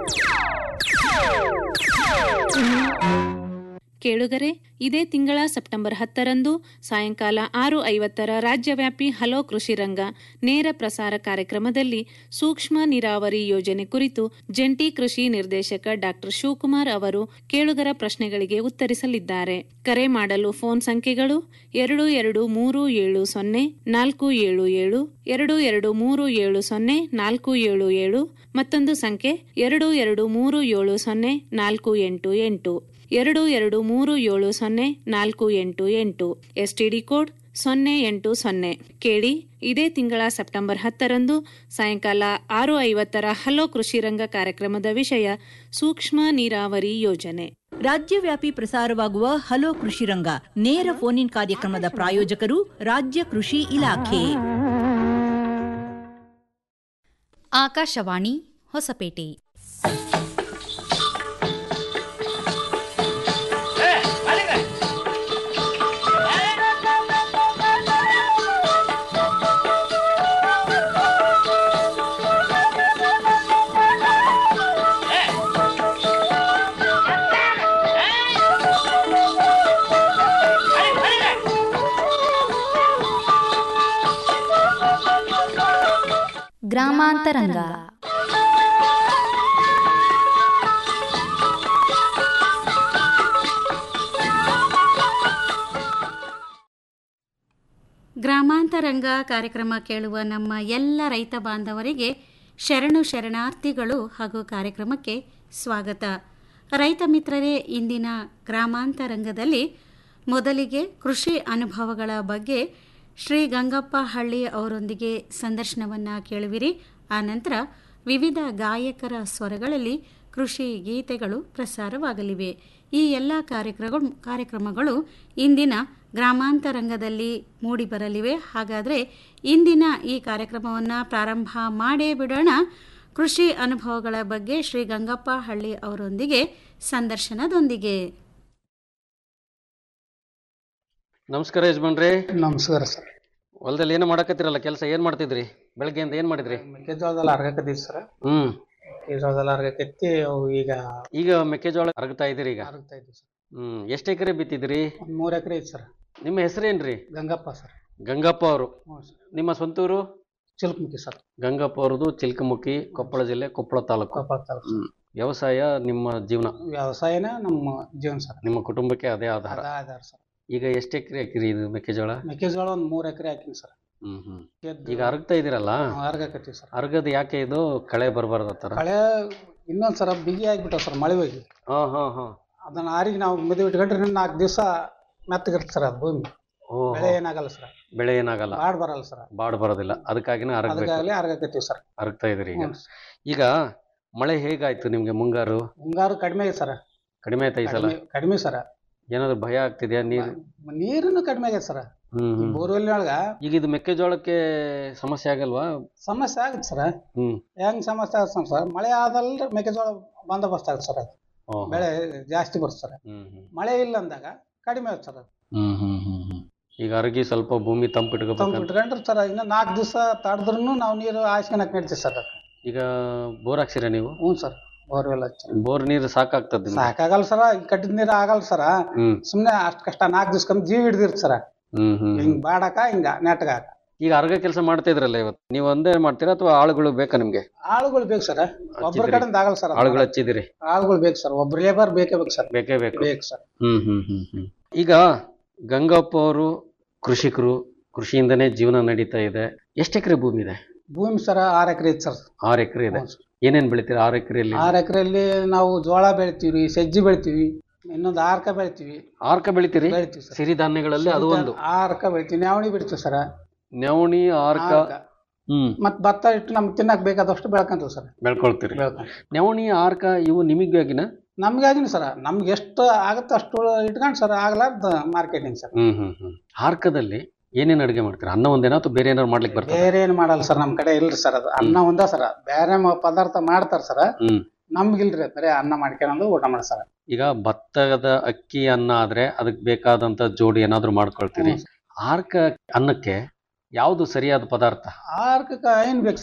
ಕೇಳುಗರೆ ಇದೇ ತಿಂಗಳ ಸೆಪ್ಟೆಂಬರ್ ಹತ್ತರಂದು ಸಾಯಂಕಾಲ ಆರು ಐವತ್ತರ ರಾಜ್ಯವ್ಯಾಪಿ ಹಲೋ ಕೃಷಿ ರಂಗ ನೇರ ಪ್ರಸಾರ ಕಾರ್ಯಕ್ರಮದಲ್ಲಿ ಸೂಕ್ಷ್ಮ ನೀರಾವರಿ ಯೋಜನೆ ಕುರಿತು ಜಂಟಿ ಕೃಷಿ ನಿರ್ದೇಶಕ ಡಾಕ್ಟರ್ ಶಿವಕುಮಾರ್ ಅವರು ಕೇಳುಗರ ಪ್ರಶ್ನೆಗಳಿಗೆ ಉತ್ತರಿಸಲಿದ್ದಾರೆ ಕರೆ ಮಾಡಲು ಫೋನ್ ಸಂಖ್ಯೆಗಳು ಎರಡು ಎರಡು ಮೂರು ಏಳು ಸೊನ್ನೆ ನಾಲ್ಕು ಏಳು ಏಳು ಎರಡು ಎರಡು ಮೂರು ಏಳು ಸೊನ್ನೆ ನಾಲ್ಕು ಏಳು ಏಳು ಮತ್ತೊಂದು ಸಂಖ್ಯೆ ಎರಡು ಎರಡು ಮೂರು ಏಳು ಸೊನ್ನೆ ನಾಲ್ಕು ಎಂಟು ಎಂಟು ಎರಡು ಎರಡು ಮೂರು ಏಳು ಸೊನ್ನೆ ನಾಲ್ಕು ಎಂಟು ಎಂಟು ಎಸ್ಟಿಡಿ ಕೋಡ್ ಸೊನ್ನೆ ಎಂಟು ಸೊನ್ನೆ ಕೇಳಿ ಇದೇ ತಿಂಗಳ ಸೆಪ್ಟೆಂಬರ್ ಹತ್ತರಂದು ಸಾಯಂಕಾಲ ಆರು ಐವತ್ತರ ಹಲೋ ಕೃಷಿ ರಂಗ ಕಾರ್ಯಕ್ರಮದ ವಿಷಯ ಸೂಕ್ಷ್ಮ ನೀರಾವರಿ ಯೋಜನೆ ರಾಜ್ಯವ್ಯಾಪಿ ಪ್ರಸಾರವಾಗುವ ಹಲೋ ಕೃಷಿ ರಂಗ ನೇರ ಫೋನ್ ಇನ್ ಕಾರ್ಯಕ್ರಮದ ಪ್ರಾಯೋಜಕರು ರಾಜ್ಯ ಕೃಷಿ ಇಲಾಖೆ ಆಕಾಶವಾಣಿ ಹೊಸಪೇಟೆ ಗ್ರಾಮಾಂತರಂಗ ಗ್ರಾಮಾಂತರಂಗ ಕಾರ್ಯಕ್ರಮ ಕೇಳುವ ನಮ್ಮ ಎಲ್ಲ ರೈತ ಬಾಂಧವರಿಗೆ ಶರಣು ಶರಣಾರ್ಥಿಗಳು ಹಾಗೂ ಕಾರ್ಯಕ್ರಮಕ್ಕೆ ಸ್ವಾಗತ ರೈತ ಮಿತ್ರರೇ ಇಂದಿನ ಗ್ರಾಮಾಂತರಂಗದಲ್ಲಿ ಮೊದಲಿಗೆ ಕೃಷಿ ಅನುಭವಗಳ ಬಗ್ಗೆ ಶ್ರೀ ಗಂಗಪ್ಪ ಹಳ್ಳಿ ಅವರೊಂದಿಗೆ ಸಂದರ್ಶನವನ್ನು ಕೇಳುವಿರಿ ಆನಂತರ ವಿವಿಧ ಗಾಯಕರ ಸ್ವರಗಳಲ್ಲಿ ಕೃಷಿ ಗೀತೆಗಳು ಪ್ರಸಾರವಾಗಲಿವೆ ಈ ಎಲ್ಲ ಕಾರ್ಯಕ್ರಮಗಳು ಕಾರ್ಯಕ್ರಮಗಳು ಇಂದಿನ ಗ್ರಾಮಾಂತರಂಗದಲ್ಲಿ ಮೂಡಿಬರಲಿವೆ ಹಾಗಾದರೆ ಇಂದಿನ ಈ ಕಾರ್ಯಕ್ರಮವನ್ನು ಪ್ರಾರಂಭ ಮಾಡೇ ಬಿಡೋಣ ಕೃಷಿ ಅನುಭವಗಳ ಬಗ್ಗೆ ಶ್ರೀ ಗಂಗಪ್ಪ ಹಳ್ಳಿ ಅವರೊಂದಿಗೆ ಸಂದರ್ಶನದೊಂದಿಗೆ ನಮಸ್ಕಾರ ಯಜಮಾನ್ರಿ ನಮಸ್ಕಾರ ಸರ್ ಹೊಲದಲ್ಲಿ ಏನು ಮಾಡಕತ್ತಿರಲ್ಲ ಕೆಲಸ ಏನ್ ಮಾಡ್ತಿದ್ರಿ ಬೆಳಗ್ಗೆಯಿಂದ ಏನ್ ಮಾಡಿದ್ರಿ ಮೆಕ್ಕೆಜೋಳದಲ್ಲಿ ಅರ್ಗಕತ್ತೀವಿ ಸರ್ ಹ್ಮ್ ಮೆಕ್ಕೆಜೋಳದಲ್ಲಿ ಅರ್ಗಕತ್ತಿ ಅವು ಈಗ ಈಗ ಮೆಕ್ಕೆಜೋಳ ಅರಗ್ತಾ ಇದೀರಿ ಈಗ ಅರಗ್ತಾ ಇದ್ವಿ ಸರ್ ಹ್ಮ್ ಎಷ್ಟ್ ಎಕರೆ ಬಿತ್ತಿದ್ರಿ ಒಂದು ಮೂರು ಎಕರೆ ಐತಿ ಸರ್ ನಿಮ್ಮ ಹೆಸರೇನ್ರಿ ಗಂಗಪ್ಪ ಸರ್ ಗಂಗಪ್ಪ ಅವರು ಹ್ಞೂ ಸರ್ ನಿಮ್ಮ ಸ್ವಂತೂರು ಚಿಲ್ಕಮುಖಿ ಸರ್ ಗಂಗಪ್ಪ ಅವ್ರದ್ದು ಚಿಲ್ಕಮುಖಿ ಕೊಪ್ಪಳ ಜಿಲ್ಲೆ ಕೊಪ್ಪಳ ತಾಲೂಕು ಕೊಪ್ಪಳ ತಾಲೂಕು ಹ್ಮ್ ವ್ಯವಸಾಯ ನಿಮ್ಮ ಜೀವನ ವ್ಯವಸಾಯನೇ ನಮ್ಮ ಜೀವನ ಸರ್ ನಿಮ್ಮ ಕುಟುಂಬಕ್ಕೆ ಅದೇ ಆಧಾರ ಅದ ಆಧಾರ ಸರ್ ಈಗ ಎಷ್ಟ್ ಎಕರೆ ಹಾಕಿರಿ ಇದು ಮೆಕ್ಕೆಜೋಳ ಮೆಕ್ಕೆಜೋಳ ಒಂದು ಮೂರು ಎಕರೆ ಹಾಕಿನಿ ಸರ್ ಹ್ಮ್ ಹ್ಮ್ ಗೆದ್ದು ಈಗ ಅರಗ್ತಾ ಇದೀರಲ್ಲ ಅರ್ಗಕತ್ತೀವಿ ಸರ್ ಅರ್ಗದ್ ಯಾಕೆ ಇದು ಕಳೆ ಬರಬಾರ್ದು ತರ ಕಳೆ ಇನ್ನೊಂದು ಸರ ಬಿಗಿ ಆಗಿಬಿಟ್ಟವ ಸರ್ ಮಳೆ ಹೋಗಿ ಹಾ ಹಾ ಹಾ ಅದನ್ನ ಆರಿಗೆ ನಾವು ಮದುವೆ ಇಟ್ಕೊಂಡ್ರೆ ಇನ್ನು ನಾಲ್ಕು ದಿವಸ ಮೆತ್ತಗಿರುತ್ತೆ ಸರ್ ಅದು ಭೂಮಿ ಓ ಬೆಳೆ ಏನಾಗಲ್ಲ ಸರ್ ಬೆಳೆ ಏನಾಗಲ್ಲ ಬಾಡ್ ಬರಲ್ಲ ಸರ್ ಬಾಡ್ ಬರೋದಿಲ್ಲ ಅದಕ್ಕಾಗಿನೇ ಅರಗ್ಬೇಕು ಅದಕ್ಕಾಗಲಿ ಅರ್ಗಕತ್ತೀವಿ ಸರ್ ಅರಗ್ತಾ ಇದ್ರಿ ಈಗ ಹ್ಞೂ ಈಗ ಮಳೆ ಹೇಗಾಯ್ತು ನಿಮ್ಗೆ ಮುಂಗಾರು ಮುಂಗಾರು ಕಡಿಮೆ ಇದೆ ಸರ್ ಕಡಿಮೆ ಆಯ್ತಾ ಈ ಸಲ ಕಡಿಮೆ ಕಡಿಮೆ ಸರ ಏನಾದ್ರು ಭಯ ಆಗ್ತಿದ್ಯಾ ನೀರು ನೀರಿನ ಕಡಿಮೆ ಆಗೈತೆ ಸರ್ ಹ್ಮ್ ಹ್ಮ್. ಬೋರ್ವೆಲ್ ಒಳಗ ಈಗ ಇದು ಮೆಕ್ಕೆಜೋಳಕ್ಕೆ ಸಮಸ್ಯೆ ಆಗಲ್ವಾ ಸಮಸ್ಯೆ ಆಗುತ್ತೆ ಸರ್ ಹ್ಮ್ ಹೆಂಗ್ ಸಮಸ್ಯೆ ಆಗುತ್ತೆ ಸರ್ ಮಳೆ ಆದಲ್ರಿ ಮೆಕ್ಕೆಜೋಳ ಬಂದೋಬಸ್ತ್ ಆಗುತ್ತೆ ಸರ್ ಅದು ಓಹೋ. ಬೆಳೆ ಜಾಸ್ತಿ ಬರುತ್ತೆ ಸರ್ ಹ್ಮ್ ಹ್ಮ್. ಮಳೆ ಇಲ್ಲ ಅಂದಾಗ ಕಡಿಮೆ ಆಗುತ್ತೆ ಸರ್ ಅದು ಹ್ಮ್ ಹ್ಮ್ ಹ್ಮ್ ಹ್ಮ್. ಈಗ ಅರಗಿ ಸ್ವಲ್ಪ ಭೂಮಿ ತಂಪು ತಂಪಿಟ್ಕೋಬೇಕಂತ ಇಟ್ಕೊಂಡ್ರೆ ಸರ್ ಇನ್ನು ನಾಲ್ಕು ದಿವಸ ತಡೆದ್ರೂ ನಾವು ನೀರು ಹಾಯ್ಸ್ಕೊಳಕ್ ನಡೀತೀವಿ ಸರ್ ಅದು ಈಗ ಬೋರ್ ಹಾಕ್ಸಿರ ನೀವು ಹ್ಞೂ ಸರ್ ಬೋರ್ವೆಲ್ ಹಚ್ಚಿ ಬೋರ್ ನೀರು ಸಾಕಾಗ್ತದ ನಿಮ್ಗೆ? ಸಾಕಾಗಲ್ಲ ಸರ್ ಕಟ್ಟಿದ ನೀರು ಆಗಲ್ಲ ಸರ್ ಹ್ಮ್ ಸುಮ್ಮನೆ ಅಷ್ಟು ಕಷ್ಟ ನಾಲ್ಕು ದಿವ್ಸಕ್ಕೊಮ್ಮೆ ಜೀವ ಹಿಡ್ದಿರ್ತ ಸರ್ ಹ್ಮ್ ಹ್ಮ್ ಹಿಂಗ್ ಬಾಡಕ ಹಿಂಗ ನೆಟ್ಗ ಈಗ ಅರ್ಗ ಕೆಲಸ ಮಾಡ್ತಾ ಇದ್ರಲ್ಲ ಇವತ್ತು ನೀವು ಒಂದೇ ಮಾಡ್ತೀರಾ ಅಥವಾ ಆಳುಗಳು ಬೇಕಾ ನಿಮ್ಗೆ ಆಳುಗಳು ಬೇಕು ಸರ್ ಒಬ್ಬರ ಹಚ್ಚಿದ್ರಿ? ಕಡೆಯಿಂದ ಆಗಲ್ಲ ಸರ್ ಅದು. ಆಳುಗಳು ಹಚ್ಚಿದಿರಿ ಆಳುಗಳು ಬೇಕು ಸರ್ ಒಬ್ರು ಲೇಬರ್ ಬೇಕೇ ಬೇಕು ಸರ್ ಬೇಕೇ ಬೇಕು ಬೇಕು ಸರ್ ಹ್ಮ್ ಹ್ಮ್ ಹ್ಮ್ ಹ್ಮ್ ಈಗ ಗಂಗಪ್ಪ ಅವರು ಕೃಷಿಕರು ಕೃಷಿಯಿಂದನೇ ಜೀವನ ನಡೀತಾ ಇದೆ ಎಷ್ಟು ಎಕರೆ ಭೂಮಿ ಇದೆ ಭೂಮಿ ಸರ ಆರು ಎಕರೆ ಐತೆ ಸರ್ ಆರು ಎಕರೆ ಇದೆ ಹ್ಞೂ ಸರ್. ಏನೇನ್ ಬೆಳಿತೀರಾ ಆರು ಎಕರೆಯಲ್ಲಿ ಆರು ಎಕರೆಯಲ್ಲಿ ನಾವು ಜೋಳ ಬೆಳಿತೀವಿ ಸಜ್ಜಿ ಬೆಳಿತೀವಿ ಇನ್ನೊಂದು ಆರ್ಕ ಬೆಳಿತೀವಿ ಆರ್ಕ ಬೆಳಿತೀರಿ ಬೆಳಿತೀವಿ ಸರ್ ಸಿರಿಧಾನ್ಯಗಳಲ್ಲಿ ಅದು ಒಂದು ಆರ್ಕ ಬೆಳಿತೀವಿ ನವಣಿ ಬೆಳಿತೀವಿ ಸರ್ ನವಣಿ ಆರ್ಕ ಹ್ಮ್ ಮತ್ ಭತ್ತ ಇಟ್ಟು ನಮ್ಗೆ ತಿನ್ನಕ್ ಬೇಕಾದಷ್ಟು ಬೆಳ್ಕೊಂತೀವಿ ಸರ್ ಬೆಳ್ಕೊಳ್ತೀರಿ ಬೆಳ್ಕೊಂತೀವಿ ನವಣಿ ಆರ್ಕ ಇವು ನಿಮಗಾಗಿನ ನಮ್ಗಾಗಿನ ಸರ್ ನಮ್ಗೆ ಎಷ್ಟು ಆಗುತ್ತೆ ಅಷ್ಟು ಇಟ್ಕೊಂಡು ಸರ್ ಆಗ್ಲಾರ್ದ ಮಾರ್ಕೆಟಿಂಗ್ ಸರ್ ಹ್ಮ್ ಹ್ಮ್ ಹ್ಮ್ ಆರ್ಕದಲ್ಲಿ ಏನೇನ್ ಅಡುಗೆ ಮಾಡ್ತೀರಾ ಅನ್ನ ಒಂದೇನಾ ಅಥವಾ ಬೇರೆ ಏನಾದ್ರು ಮಾಡ್ಲಿಕ್ಕೆ ಬರ್ತದೆ ಬೇರೆ ಏನು ಮಾಡಲ್ಲ ಸರ್ ನಮ್ಮ ಕಡೆ ಇಲ್ರಿ ಸರ್ ಅದು ಅನ್ನ ಒಂದ ಸರ್ ಬೇರೆ ಮ- ಪದಾರ್ಥ ಮಾಡ್ತಾರ ಸರ್ ಹ್ಮ್ ನಮ್ಗಿಲ್ರಿ ಬರೀ ಅನ್ನ ಮಾಡ್ಕೊಂಡು ಊಟ ಮಾಡಿ ಸರ್ ಈಗ ಭತ್ತದ ಅಕ್ಕಿ ಅನ್ನ ಆದ್ರೆ ಅದಕ್ಕೆ ಬೇಕಾದಂತ ಜೋಡಿ ಏನಾದ್ರು ಮಾಡ್ಕೊಳ್ತೀರಿ ಆರ್ಕ ಅನ್ನಕ್ಕೆ ಯಾವುದು ಸರಿಯಾದ ಪದಾರ್ಥ ಆರ್ಕಕ್ಕ ಏನ್ ಬೇಕು ಸರ್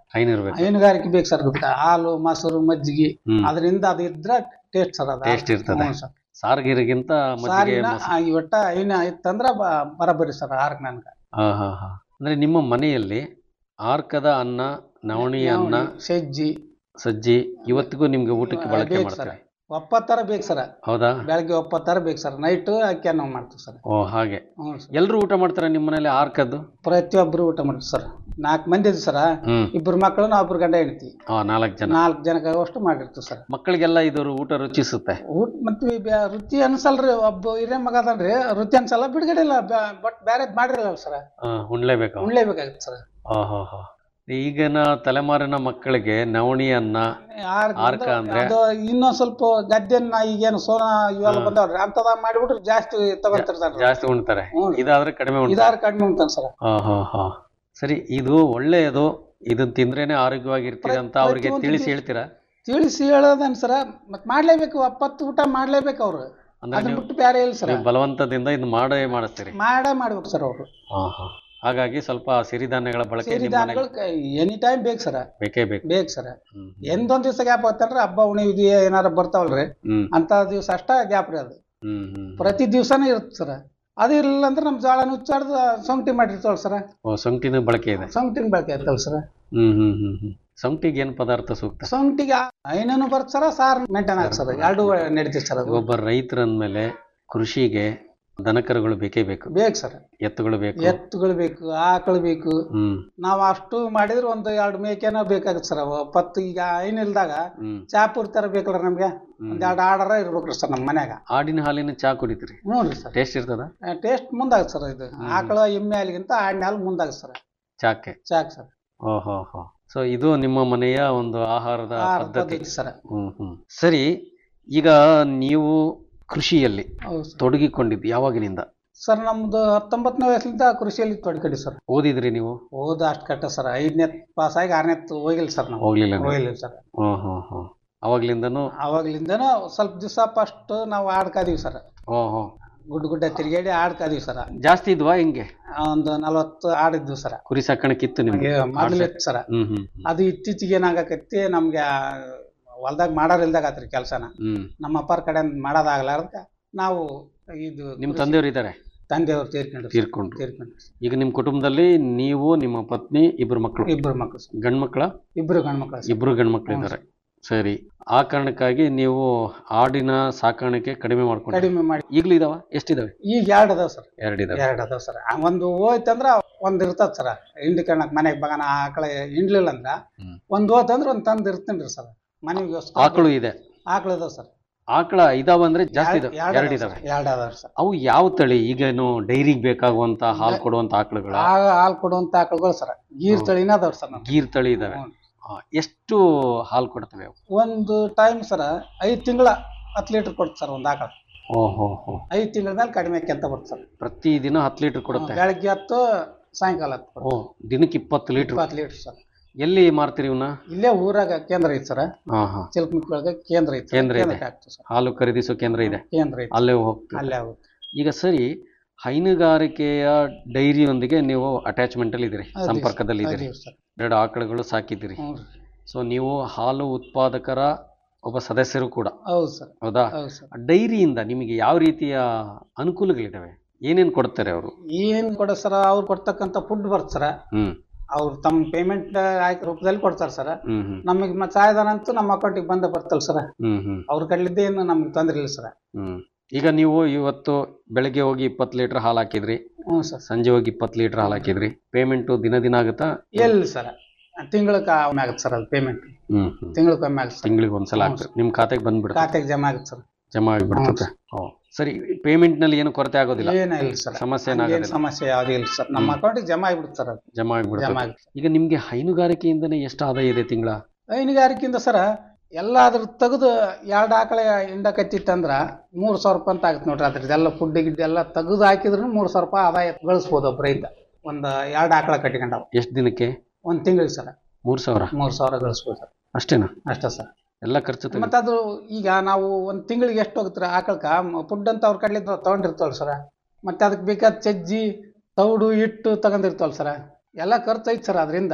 ಹೈನಿರ್ಬೇಕು ಹೈನುಗಾರಿಕೆ ಬೇಕು ಸರ್ ಅದಕ್ಕೆ ಹಾಲು ಮೊಸರು ಮಜ್ಜಿಗೆ ಹ್ಮ್ ಅದರಿಂದ ಅದು ಇದ್ರೆ ಟೇಸ್ಟ್ ಸರ್ ಅದು Taste ಇರ್ತದೆ. ಹ್ಞೂ ಸರ್ ಸಾರ್ಗಿರಿಗಿಂತ ಮಜ್ಜಿಗೆ ಸಾರಿನ ಮೊಸರು. ಆ, ಈ ಒಟ್ಟ ಐನ ಇತ್ತಂದ್ರ ಬ- ಬರಬರಿ ಸರ್ ಆರ್ಕ್ ನನ್ಗ ಹಾ ಹಾ ಹಾ ಅಂದ್ರೆ ನಿಮ್ಮ ಮನೆಯಲ್ಲಿ ಆರ್ಕದ ಅನ್ನ ನವಣಿ ಅನ್ನ ನವಣಿ, ಸಜ್ಜಿ ಸಜ್ಜಿ ಇವತ್ತಿಗೂ ನಿಮ್ಗೆ ಊಟಕ್ಕೆ ಬಳಕೆ ಬೇಕು ಸರ್ ಮಾಡ್ತಾರೆ ಒಪ್ಪತ್ತರ ಬೇಕು ಸರ್ ಹೌದಾ ಬೆಳಗ್ಗೆ ಒಪ್ಪತ್ತರ ಬೇಕು ಸರ್ ನೈಟ್ ಅಕ್ಕಿ ನಾವು ಮಾಡ್ತೀವಿ ಸರ್ ಓ ಹಾಗೆ ಹ್ಞೂ ಸರ್ ಎಲ್ರು ಊಟ ಮಾಡ್ತಾರೆ ನಿಮ್ಮ ಮನೇಲಿ ಆರ್ಕದ್ದು ಪ್ರತಿಯೊಬ್ಬರು ಊಟ ಮಾಡ್ತೀವಿ ಸರ್ ನಾಲ್ಕು ಮಂದಿ ಇದ್ವಿ ಸರ್ ಹ್ಮ್ ಇಬ್ಬರು ಮಕ್ಕಳು ನಾವು ಒಬ್ರು ಗಂಡ ಹೆಂಡತಿ ಆ ನಾಲ್ಕು ಜನ ನಾಲ್ಕು ಜನಕ್ಕೆ ಅಷ್ಟು ಮಾಡಿರ್ತೀವಿ ಸರ್ ಮಕ್ಕಳಿಗೆಲ್ಲ ಇದು ಊಟ ರುಚಿಸುತ್ತೆ ಊಟ ಮತ್ತೆ ಈ ಬ್ಯಾ- ರುಚಿ ಅನ್ಸಲ್ರಿ ಒಬ್ಬ ಹಿರಿಯ ಮಗ ಅದನ್ರಿ ರುಚಿ ಅನ್ಸಲ್ಲ ಬಿಡುಗಡೆ ಇಲ್ಲ ಬಟ್ ಬ್ಯಾರೆದ್ ಮಾಡಿರಲ್ಲ ಸರ್ ಆ, ಉಣ್ಲೇಬೇಕು ಉಣ್ಲೇಬೇಕಾಗತ್ತೆ ಸರ್ ಆ, ಹಾ ಹಾ ಈಗಿನ ತಲೆಮಾರಿನ ಮಕ್ಕಳಿಗೆ ನವಣಿ ಅನ್ನ ಆರ್ಕ ಅಂದ್ರೆ? ಅದು ಇನ್ನೊಂದ್ ಸ್ವಲ್ಪ ಗದ್ದೆನ ಈಗೇನು ಸೋನಾ ಇವೆಲ್ಲ ಬಂದವ್ರಿ ಅಂತದ ಮಾಡಿಬಿಟ್ರೆ ಜಾಸ್ತಿ ತಗೊಂತಿರ್ತಾರ ಜಾಸ್ತಿ ಉಣ್ತಾರೆ ಹ್ಞೂ. ಇದಾದ್ರೆ ಕಡಿಮೆ ಉಣ್ತಾರೆ ಇದಾರ ಕಡಿಮೆ ಉಂಟಾನ ಸರ್ ಹಾ ಹಾ ಹಾ ಸರಿ ಇದು ಒಳ್ಳೆಯದು ಇದನ್ನ ತಿಂದ್ರೇನೆ ಆರೋಗ್ಯವಾಗಿರ್ತೀರ ಅಂತ ಅವ್ರಿಗೆ ಪ್ರತಿಯೊಂದು ತಿಳಿಸಿ ದಿ- ಹೇಳ್ತೀರಾ ತಿಳಿಸಿ ಹೇಳೋದನ್ ಸರ ಮತ್ ಮಾಡ್ಲೇಬೇಕು ಒಪ್ಪತ್ತು ಊಟ ಮಾಡ್ಲೇಬೇಕು ಅವ್ರು ಅಂದ್ರೆ ಅದನ್ನ ನೀವು ಬಿಟ್ಟು ಬೇರೆ ಇಲ್ಲ ಸರ್ ನೀವು ಬಲವಂತದಿಂದ ಇದು ಮಾಡೇ ಮಾಡಿಸ್ತೀರಿ ಮಾಡೇ ಮಾಡ್ಬೇಕು ಸರ್ ಅವರು ಹಾ ಹಾ ಹಾಗಾಗಿ ಸ್ವಲ್ಪ ಸಿರಿಧಾನ್ಯಗಳ ಬಳಕೆ ಸೇರಿ ನಿಮ್ಮ ಮನೆಗೆ ಧಾನ್ಯಗಳು ಎನಿ ಟೈಮ್ ಬೇಕು ಸರ್ ಬೇಕೇ ಬೇಕು ಬೇಕು ಸರ್ ಹ್ಮ್ ಎಂದೊಂದ್ ದಿವಸ ಗ್ಯಾಪ್ ಆಗುತ್ತಲ್ರಿ ಹಬ್ಬ ಉಣಿವಿದಿ ಏನಾರ ಬರ್ತಾವಲ್ರಿ ಹ್ಮ್ ಅಂತ ದಿವಸ ಅಷ್ಟ ಗ್ಯಾಪ್ ರೀ ಅದು ಹ್ಮ್ ಹ್ಮ್ ಪ್ರತಿ ದಿವಸನೂ ಇರುತ್ತೆ ಸರ್ ಅದು ಇರಲಿಲ್ಲ ಅಂದ್ರೆ ನಮ್ಮ ಜೋಳ ನುಚ್ಚಾಡ್ದು ಸೊಂಟಿ ಮಾಡಿರ್ತಾವಲ್ಲ ಸರ್ ಓ ಸೊಂಟಿನ ಬಳಕೆ ಇದೆ ಸೊಂಟಿನ ಬಳಕೆ ಆಯ್ತಲ್ಲ ಸರ್ ಹ್ಮ್ ಹ್ಮ್ ಹ್ಮ್ ಹ್ಮ್ ಸೊಂಟಿಗೆ ಏನ್ ಪದಾರ್ಥ ಸೂಕ್ತ ಸೊಂಟಿಗೆ ಐನೂ ಬರುತ್ತೆ ಸರ್ ಸಾರ್ ಮೇಂಟೈನ್ ಆಗುತ್ತೆ ಸರ್ ಎರಡು ನಡೀತೈತೆ ಸರ್ ಅದು ಒಬ್ಬ ರೈತರಂದ್ಮೇಲೆ ಕೃಷಿಗೆ ದನಕರುಗಳು ಬೇಕೇ ಬೇಕು ಬೇಕು ಸರ್ ಎತ್ತುಗಳು ಬೇಕು ಎತ್ತುಗಳು ಬೇಕು ಆಕಳು ಬೇಕು ಹ್ಮ್ ನಾವು ಅಷ್ಟು ಮಾಡಿದ್ರೆ ಒಂದು ಎರಡು ಮೇಕೆನೋ ಬೇಕಾಗುತ್ತೆ ಸರ್ ಪತ್ತು ಈಗ ಐನಿಲ್ದಾಗ ಹ್ಮ್ ಚಾಪುರ್ ತರ ಬೇಕಲ್ಲ ನಮ್ಗೆ ಒಂದ್ ಎರಡು ಆರ್ಡರ ಇರ್ಬೇಕ್ರಿ ಸರ್ ನಮ್ಮ ಮನ್ಯಾಗ ಆಡಿನ ಹಾಲಿನ ಚಾ ಕುಡಿತೀರಿ ನೋಡ್ರಿ ಸರ್ ಟೇಸ್ಟ್ ಇರ್ತದ ಟೇಸ್ಟ್ ಮುಂದಾಗುತ್ತೆ ಸರ್ ಇದು ಆಕಳ ಎಮ್ಮೆ ಹಾಲಿಗಿಂತ ಆಡಿನ ಹಾಲು ಮುಂದಾಗುತ್ತೆ ಸರ್ ಚಾಕ್ಕೆ ಚಾಕ್ ಸರ್ ಓಹೋ ಹೋ ಸೊ ಇದು ನಿಮ್ಮ ಮನೆಯ ಒಂದು ಆಹಾರದ ಆಹಾರ ಪದ್ಧತಿ ಪದ್ಧತಿ ಸರ್ ಹ್ಮ್ ಹ್ಮ್ ಸರಿ ಈಗ ನೀವು ಕೃಷಿಯಲ್ಲಿ ಹೌದು ಸರ್ ತೊಡಗಿಕೊಂಡಿದ್ದು ಯಾವಾಗಿನಿಂದ ಸರ್ ನಮ್ದು ಹತ್ತೊಂಬತ್ತನೇ ವಯಸ್ಸಿಂದ ಕೃಷಿಯಲ್ಲಿ ತೊಡ್ಕಡಿ ಸರ್ ಓದಿದ್ರಿ ನೀವು ಓದ ಅಷ್ಟು ಕಟ್ಟ ಸರ್ ಐದನೇ ಪಾಸ್ ಆಗಿ ಆರನೇ ಹೋಗಿಲ್ಲ ಸರ್ ನಾವು ಹೋಗ್ಲಿಲ್ಲ ನೀವು? ಹೋಗಿಲ್ಲ ಸರ್ ಹ್ಮ್ ಹ್ಮ್ ಹ್ಮ್ ಅವಾಗ್ಲಿಂದನು ಅವಾಗ್ಲಿಂದನೂ ಸ್ವಲ್ಪ ದಿವಸ ಫಸ್ಟ್ ನಾವು ಆಡ್ಕಾದೀವಿ ಸರ್ ಓಹೋ ಗುಡ್ಡ ಗುಡ್ಡ ತಿರುಗಾಡಿ ಆಡ್ಕಾದೀವಿ ಸರ್ ಜಾಸ್ತಿ ಇದ್ವಾ ಹೆಂಗೆ ಒಂದು ನಲವತ್ತು ಆಡಿದ್ವಿ ಸರ್ ಕುರಿ ಸಾಕಾಣಿಕೆ ಇತ್ತು ನಿಮ್ಗೆ ಮೊದಲಿತ್ತು ಸರ್ ಹ್ಮ್ ಹ್ಮ್ ಹ್ಮ್. ಅದು ಇತ್ತೀಚೆಗೆ ಏನಾಗಕತ್ತಿ ನಮ್ಗೆ ಹೊಲ್ದಾಗ ಮಾಡೋರ್ ಇಲ್ದಾಗ ಆತ್ರಿ ಕೆಲಸನ ಹ್ಮ್ ನಮ್ಮ ಅಪ್ಪರ ಕಡೆ ಮಾಡೋದಾಗಲಾರ್ದಕ್ಕೆ ನಾವು ಇದು ನಿಮ್ ತಂದೆಯವರು ಇದ್ದಾರೆ ತಂದೆಯವ್ರು ತೀರ್ಕೊಂಡ್ರು ಸರ್. ತೀರ್ಕೊಂಡ್ರು ತೀರ್ಕೊಂಡ್ರು ಈಗ ನಿಮ್ ಕುಟುಂಬದಲ್ಲಿ ನೀವು ನಿಮ್ಮ ಪತ್ನಿ ಇಬ್ರು ಮಕ್ಕಳು ಇಬ್ರು ಮಕ್ಕಳು ಸರ್. ಗಂಡ್ ಮಕ್ಕಳ ಇಬ್ರು ಗಂಡು ಮಕ್ಕಳು ಸರ್. ಇಬ್ರು ಗಂಡ್ ಮಕ್ಳು ಇದ್ದಾರೆ ಸರಿ ಆ ಕಾರಣಕ್ಕಾಗಿ ನೀವು ಆಡಿನ ಸಾಕಾಣಿಕೆ ಕಡಿಮೆ ಮಾಡ್ಕೊಂಡು ಕಡಿಮೆ ಮಾಡಿ ಈಗಲೂ ಇದಾವ ಎಷ್ಟಿದಾವೆ ಈಗ ಎರಡು ಅದಾವ ಸರ್ ಎರಡು ಇದಾವೆ ಎರಡು ಅದಾವ ಸರ್ ಒಂದು ಹೋಯ್ತಂದ್ರ ಒಂದ್ ಇರ್ತದ ಸರ್ ಹಿಂಡಿ ಕಣಕ್ ಮನೆಗೆ ಬಗನ ಆಕಳ ಹಿಂಡ್ಲಿಲ್ಲ ಅಂದ್ರ ಹ್ಮ್. ಒಂದ್ ಹೋತಂದ್ರ ಒಂದ್ ತಂದ್ ಇರ್ತೇನ್ರಿ ಸರ್ ಮನೆಗೆ ಆಕಳು ಇದೆ ಆಕಳ ಇದಾವ ಸರ್ ಆಕಳ ಇದಾವ ಅಂದ್ರೆ ಜಾಸ್ತಿ ಇದಾವೆ ಎರಡು ಎರಡು ಇದಾವೆ ಎರಡು ಅದಾವ ಸರ್ ಅವು ಯಾವ ತಳಿ ಈಗೇನು ಡೈರಿಗೆ ಬೇಕಾಗುವಂತ ಹಾಲು ಕೊಡುವಂತ ಆಕಳುಗಳ ಆಗ ಹಾಲು ಕೊಡುವಂತ ಆಕಳುಗಳು ಸರ್ ಗೀರ್ ತಳಿನ ಅದಾವ್ರಿ ಸರ್ ನಮ್ಗೆ. ಗೀರ್ ತಳಿ ಇದಾವೆ ಹ್ಮ್. ಆ, ಎಷ್ಟು ಹಾಲು ಕೊಡ್ತವೆ ಅವು ಒಂದು ಟೈಮ್ ಸರ್ ಐದ್ ತಿಂಗಳ ಹತ್ತು ಲೀಟರ್ ಕೊಡ್ತು ಸರ್ ಒಂದ್ ಆಕಳ ಓಹೋ ಹೋ ಐದ್ ತಿಂಗಳ ಮೇಲೆ ಕಡಿಮೆ ಕೆಂತ ಬರುತ್ತೆ ಸರ್ ಪ್ರತಿ ದಿನ ಹತ್ತು ಲೀಟರ್ ಕೊಡುತ್ತೆ ಬೆಳಗ್ಗೆ ಹತ್ತು ಸಾಯಂಕಾಲ ಹತ್ತು ಓ ದಿನಕ್ಕೆ ಇಪ್ಪತ್ತು ಲೀಟರ್ ಇಪ್ಪತ್ತು ಲೀಟರ್ ಸರ್ ಎಲ್ಲಿ ಮಾರ್ತೀರಿ ಇವನ್ನ ಇಲ್ಲೇ ಊರಾಗ ಕೇಂದ್ರ ಐತಿ ಸರ್ ಹಾ ಹಾ ಚಿಲ್ಕಮಿಕ್ಕಳಗ ಕೇಂದ್ರ ಐತಿ ಕೇಂದ್ರ ಇದೆ. ಕೇಂದ್ರಕ್ಕೆ ಹಾಕ್ತೀವಿ ಸರ್ ಹಾಲು ಖರೀದಿಸೋ ಕೇಂದ್ರ ಇದೆ ಕೇಂದ್ರ ಐತಿ ಅಲ್ಲೇ ಹೋಗ್ತೀವಿ ಅಲ್ಲೇ ಆಗುತ್ತೆ ಈಗ ಸರಿ ಹೈನುಗಾರಿಕೆಯ ಡೈರಿಯೊಂದಿಗೆ ನೀವು ಅಟ್ಯಾಚ್ಮೆಂಟ್ ಅಲ್ಲಿ ಇದ್ದೀರಿ ಅದೀವಿ ಸಂಪರ್ಕದಲ್ಲಿ ಸರ್. ಇದ್ದೀರಿ ಅದೀವಿ ಸರ್ ಎರಡು ಆಕಳುಗಳು ಸಾಕಿದ್ದೀರಿ ಹ್ಞೂ ರೀ. ಸೊ ನೀವು ಹಾಲು ಉತ್ಪಾದಕರ ಒಬ್ಬ ಸದಸ್ಯರು ಕೂಡ ಹೌದು ಸರ್ ಹೌದಾ ಹೌದು ಸರ್ ಡೈರಿಯಿಂದ ನಿಮಗೆ ಯಾವ ರೀತಿಯ ಅನುಕೂಲಗಳಿದಾವೆ ಏನೇನು ಕೊಡ್ತಾರೆ ಅವರು ಏನ್ ಕೊಡ ಸರ್ ಅವ್ರು ಕೊಡ್ತಕ್ಕಂಥ ಫುಡ್ ಬರುತ್ತೆ ಸರ್ ಹ್ಮ್ ಅವ್ರು ತಮ್ಮ ಪೇಮೆಂಟ್ ಆಯ್ಕೆ ರೂಪದಲ್ಲಿ ಕೊಡ್ತಾರೆ ಸರ್ ಹ್ಮ್ ಹ್ಮ್ ನಮಗೆ ಮತ್ತೆ ಸಾಯದಾನ ಅಂತೂ ನಮ್ಮ ಅಕೌಂಟಿಗೆ ಬಂದ ಬರ್ತಲ್ಲ ಸರ್ ಹ್ಮ್ ಹ್ಮ್ ಅವ್ರ ಕಡ್ಲಿದ್ದ ಏನು ನಮ್ಗೆ ತೊಂದ್ರೆ ಇಲ್ಲ ಸರ್ ಹ್ಮ್ ಈಗ ನೀವು ಇವತ್ತು ಬೆಳಗ್ಗೆ ಹೋಗಿ ಇಪ್ಪತ್ತು ಲೀಟರ್ ಹಾಲು ಹಾಕಿದ್ರಿ ಹ್ಞೂ ಸರ್ ಸಂಜೆ ಹೋಗಿ ಇಪ್ಪತ್ತು ಲೀಟರ್ ಹಾಲು ಹಾಕಿದ್ರಿ ಪೇಮೆಂಟು ದಿನ ದಿನ ಆಗುತ್ತಾ ಎಲ್ಲಿ ಸರ್ ತಿಂಗಳಕ್ಕೆ ಕಮ್ಮಿ ಆಗುತ್ತೆ ಸರ್ ಅದು ಪೇಮೆಂಟ್ ಹ್ಮ್ ಹ್ಮ್ ತಿಂಗಳು ಕಮ್ಮಿ ಆಗುತ್ತೆ ಸರ್ ತಿಂಗಳಿಗೆ ಒಂದ್ಸಲ ಆಗ್ತದೆ ನಿಮ್ ಖಾತೆಗೆ ಬಂದ್ಬಿಡುತ್ತೆ ಖಾತೆಗೆ ಜಮಾ ಆಗುತ್ತೆ ಸರ್ ಜಮಾ ಆಗಿಬಿಡ್ತದೆ ಓ ಸರಿ ಪೇಮೆಂಟ್ ನಲ್ಲಿ ಏನು ಕೊರತೆ ಆಗೋದಿಲ್ಲ ಏನ ಇಲ್ಲ ಸರ್ ಸಮಸ್ಯೆ ಹಂಗೇನ್ ಏನಾಗೋದಿಲ್ಲ ಸಮಸ್ಯೆ ಯಾವುದೇ ಇಲ್ಲ ಸರ್ ನಮ್ಮ ಅಕೌಂಟಿಗೆ ಜಮಾ ಆಗಿಬಿಡುತ್ತೆ ಸರ್ ಅದು ಜಮಾ ಜಮಾ ಆಗಿಬಿಡ್ತದೆ ಆಗುತ್ತೆ ಈಗ ನಿಮ್ಗೆ ಹೈನುಗಾರಿಕೆಯಿಂದನೇ ಎಷ್ಟು ಆದಾಯ ಇದೆ ತಿಂಗಳ ಹೈನುಗಾರಿಕೆಯಿಂದ ಸರ ಎಲ್ಲ ಅದ್ರ ತೆಗೆದು ಎರಡು ಆಕಳ ಹಿಂಡ ಕತ್ತಿತ್ತಂದ್ರ ಮೂರು ಸಾವಿರ ರೂಪಾಯಿ ಅಂತ ಆಗುತ್ತೆ ನೋಡ್ರಿ ಅದ್ರದ್ದೆಲ್ಲ ಫುಡ್ ಗಿಡ್ ಎಲ್ಲ ತೆಗೆದು ಹಾಕಿದ್ರು ಮೂರು ಸಾವಿರ ರೂಪಾಯಿ ಆದಾಯ ಗಳಿಸ್ಬೋದು ಒಬ್ಬ ರೈತ ಒಂದು ಎರಡು ಆಕಳ ಕಟ್ಟಿಕೊಂಡವ ಎಷ್ಟು ದಿನಕ್ಕೆ ಒಂದು ತಿಂಗಳಿಗೆ ಸರ್ ಮೂರ್ ಸಾವಿರ ಮೂರು ಸಾವಿರ ಗಳಿಸ್ಬೋದು ಸರ್ ಅಷ್ಟೇನಾ ಅಷ್ಟೇ ಸರ್ ಎಲ್ಲ ಖರ್ಚು ತೆಗ್ದು- ಮತ್ತೆ ಅದು ಈಗ ನಾವು ಒಂದು ತಿಂಗಳಿಗೆ ಎಷ್ಟು ಹೋಗುತ್ತೆ ಆಕಳಕ್ಕ ಫುಡ್ ಅಂತ ಅವ್ರ ಕಡ್ಲಿಂದ ತೊಗೊಂಡಿರ್ತಾವಲ್ಲ ಸರ ಮತ್ತೆ ಅದಕ್ಕೆ ಬೇಕಾದ ಚಜ್ಜಿ ತೌಡು ಹಿಟ್ಟು ತಗೊಂಡಿರ್ತಾವಲ್ಲ ಸರ ಎಲ್ಲ ಖರ್ಚು ಐತೆ ಸರ್ ಅದರಿಂದ